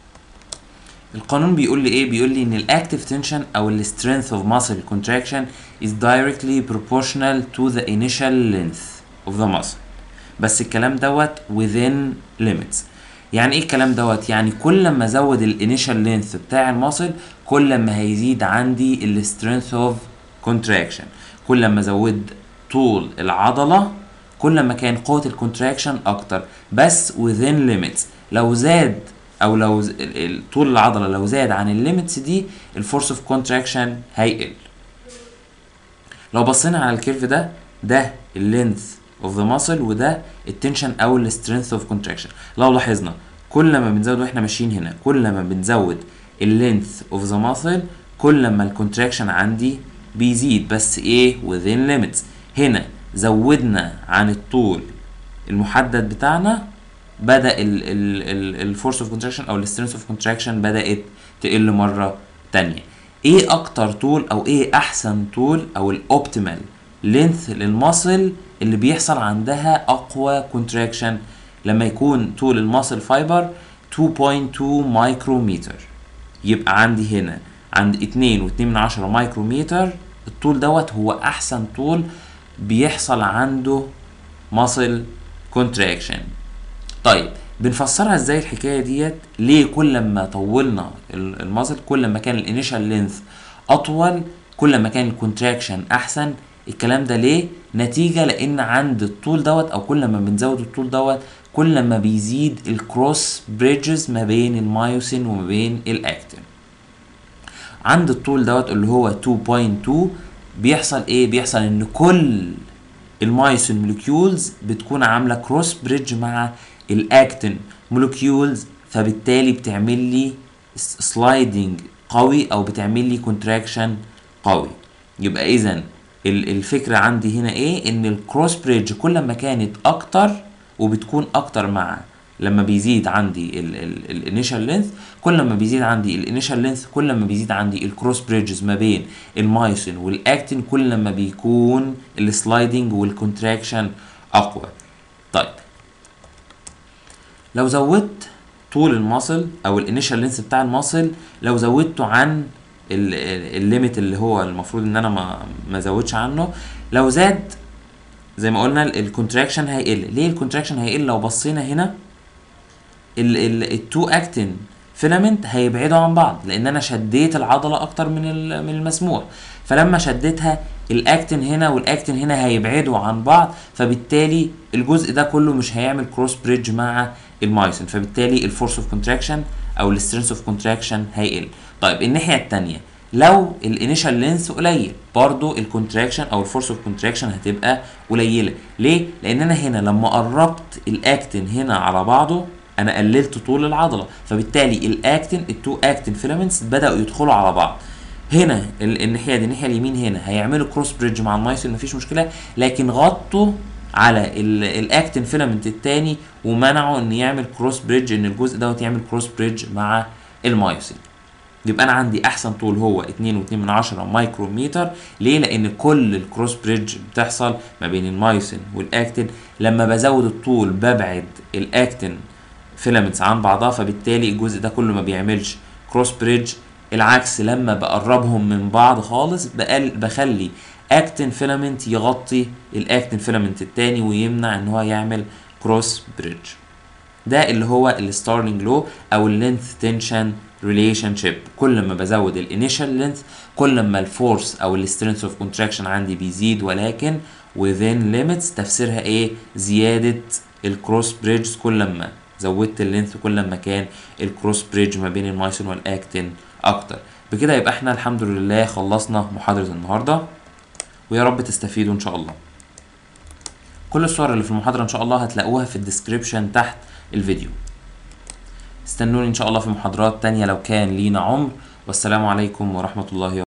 القانون بيقول لي ايه بيقول لي ان الاكتيف تنشن او السترينث اوف ماسل كونتراكشن is directly proportional to the initial length of the muscle بس الكلام دوت within limits يعني ايه الكلام دوت يعني كل ما ازود الانيشال لينث بتاع الماسل كل ما هيزيد عندي السترينث اوف كونتراكشن كل ما ازود طول العضله كل ما كان قوه الكونتراكشن اكتر بس within limits لو زاد او لو طول العضله لو زاد عن الليميتس دي الفورس اوف كونتراكشن هيقل لو بصينا على الكيرف ده ده اللينث اوف ذا ماسل وده التنشن او السترينث اوف كونتراكشن لو لاحظنا كل ما بنزود واحنا ماشيين هنا كل ما بنزود اللينث اوف ذا ماسل كل ما الكونتراكشن عندي بيزيد بس ايه within limits هنا زودنا عن الطول المحدد بتاعنا بدا الفورس اوف كونتراكشن او السترينث اوف كونتراكشن بدات تقل مره تانية ايه اكتر طول او ايه احسن طول او الاوبتيمال لينث للماسل اللي بيحصل عندها اقوى كونتراكشن لما يكون طول الماسل فايبر 2.2 مايكرومتر يبقى عندي هنا عند 2 و2 من عشرة مايكرومتر الطول دوت هو احسن طول بيحصل عنده ماسل كونتراكشن طيب بنفسرها ازاي الحكايه ديت ليه كل ما طولنا الماسل كل ما كان الانيشال لينث اطول كل ما كان الكونتراكشن احسن الكلام ده ليه نتيجة لان عند الطول دوت او كل ما بنزود الطول دوت كل ما بيزيد الكروس بريدجز ما بين المايوسين وما بين الاكتين عند الطول دوت اللي هو 2.2 بيحصل ايه بيحصل ان كل المايسين مولكيولز بتكون عامله كروس بريدج مع الاكتين مولكيولز فبالتالي بتعمل لي سلايدنج قوي او بتعمل لي كونتراكشن قوي يبقى اذا الفكره عندي هنا ايه ان الكروس بريدج كل ما كانت اكتر وبتكون اكتر مع لما بيزيد عندي الانيشال لينث كل ما بيزيد عندي الانيشال لينث كل ما بيزيد عندي الكروس بريدجز ما بين المايسين والاكتين كل ما بيكون السلايدنج والكونتراكشن اقوى طيب لو زودت طول الماسل او الانيشال لينث بتاع الماسل لو زودته عن الليميت اللي هو المفروض ان انا ما ما ازودش عنه لو زاد زي ما قلنا الكونتراكشن هيقل ليه الكونتراكشن هيقل لو بصينا هنا التو اكتين فيلامنت هيبعدوا عن بعض لان انا شديت العضله اكتر من من المسموح فلما شديتها الاكتين هنا والاكتين هنا هيبعدوا عن بعض فبالتالي الجزء ده كله مش هيعمل كروس بريدج مع المايسين فبالتالي الفورس اوف كونتراكشن او السترينث اوف كونتراكشن هيقل طيب الناحيه الثانيه لو الانيشال لينث قليل برضو الكونتراكشن او الفورس اوف كونتراكشن هتبقى قليله ليه لان انا هنا لما قربت الاكتين هنا على بعضه انا قللت طول العضله فبالتالي الاكتين التو اكتين فيلامنتس بداوا يدخلوا على بعض هنا الناحيه دي الناحيه اليمين هنا هيعملوا كروس بريدج مع المايسين مفيش مشكله لكن غطوا على الاكتين فيلامنت التاني ومنعوا ان يعمل كروس بريدج ان الجزء دوت يعمل كروس بريدج مع المايسين يبقى انا عندي احسن طول هو 2.2 من 10 مايكرومتر ليه لان كل الكروس بريدج بتحصل ما بين المايسين والاكتين لما بزود الطول ببعد الاكتين فيلامنتس عن بعضها فبالتالي الجزء ده كله ما بيعملش كروس بريدج العكس لما بقربهم من بعض خالص بقل بخلي اكتين فيلامنت يغطي الاكتين فيلامنت التاني ويمنع ان هو يعمل كروس بريدج ده اللي هو الستارلينج لو او اللينث تنشن ريليشن شيب كل ما بزود الانيشال لينث كل ما الفورس او السترينث اوف كونتراكشن عندي بيزيد ولكن within limits تفسيرها ايه زياده الكروس بريدجز كل ما زودت اللينث كل ما كان الكروس بريدج ما بين المايسين والاكتين اكتر بكده يبقى احنا الحمد لله خلصنا محاضره النهارده ويا رب تستفيدوا ان شاء الله كل الصور اللي في المحاضره ان شاء الله هتلاقوها في الديسكريبشن تحت الفيديو استنوني ان شاء الله في محاضرات تانية لو كان لينا عمر والسلام عليكم ورحمه الله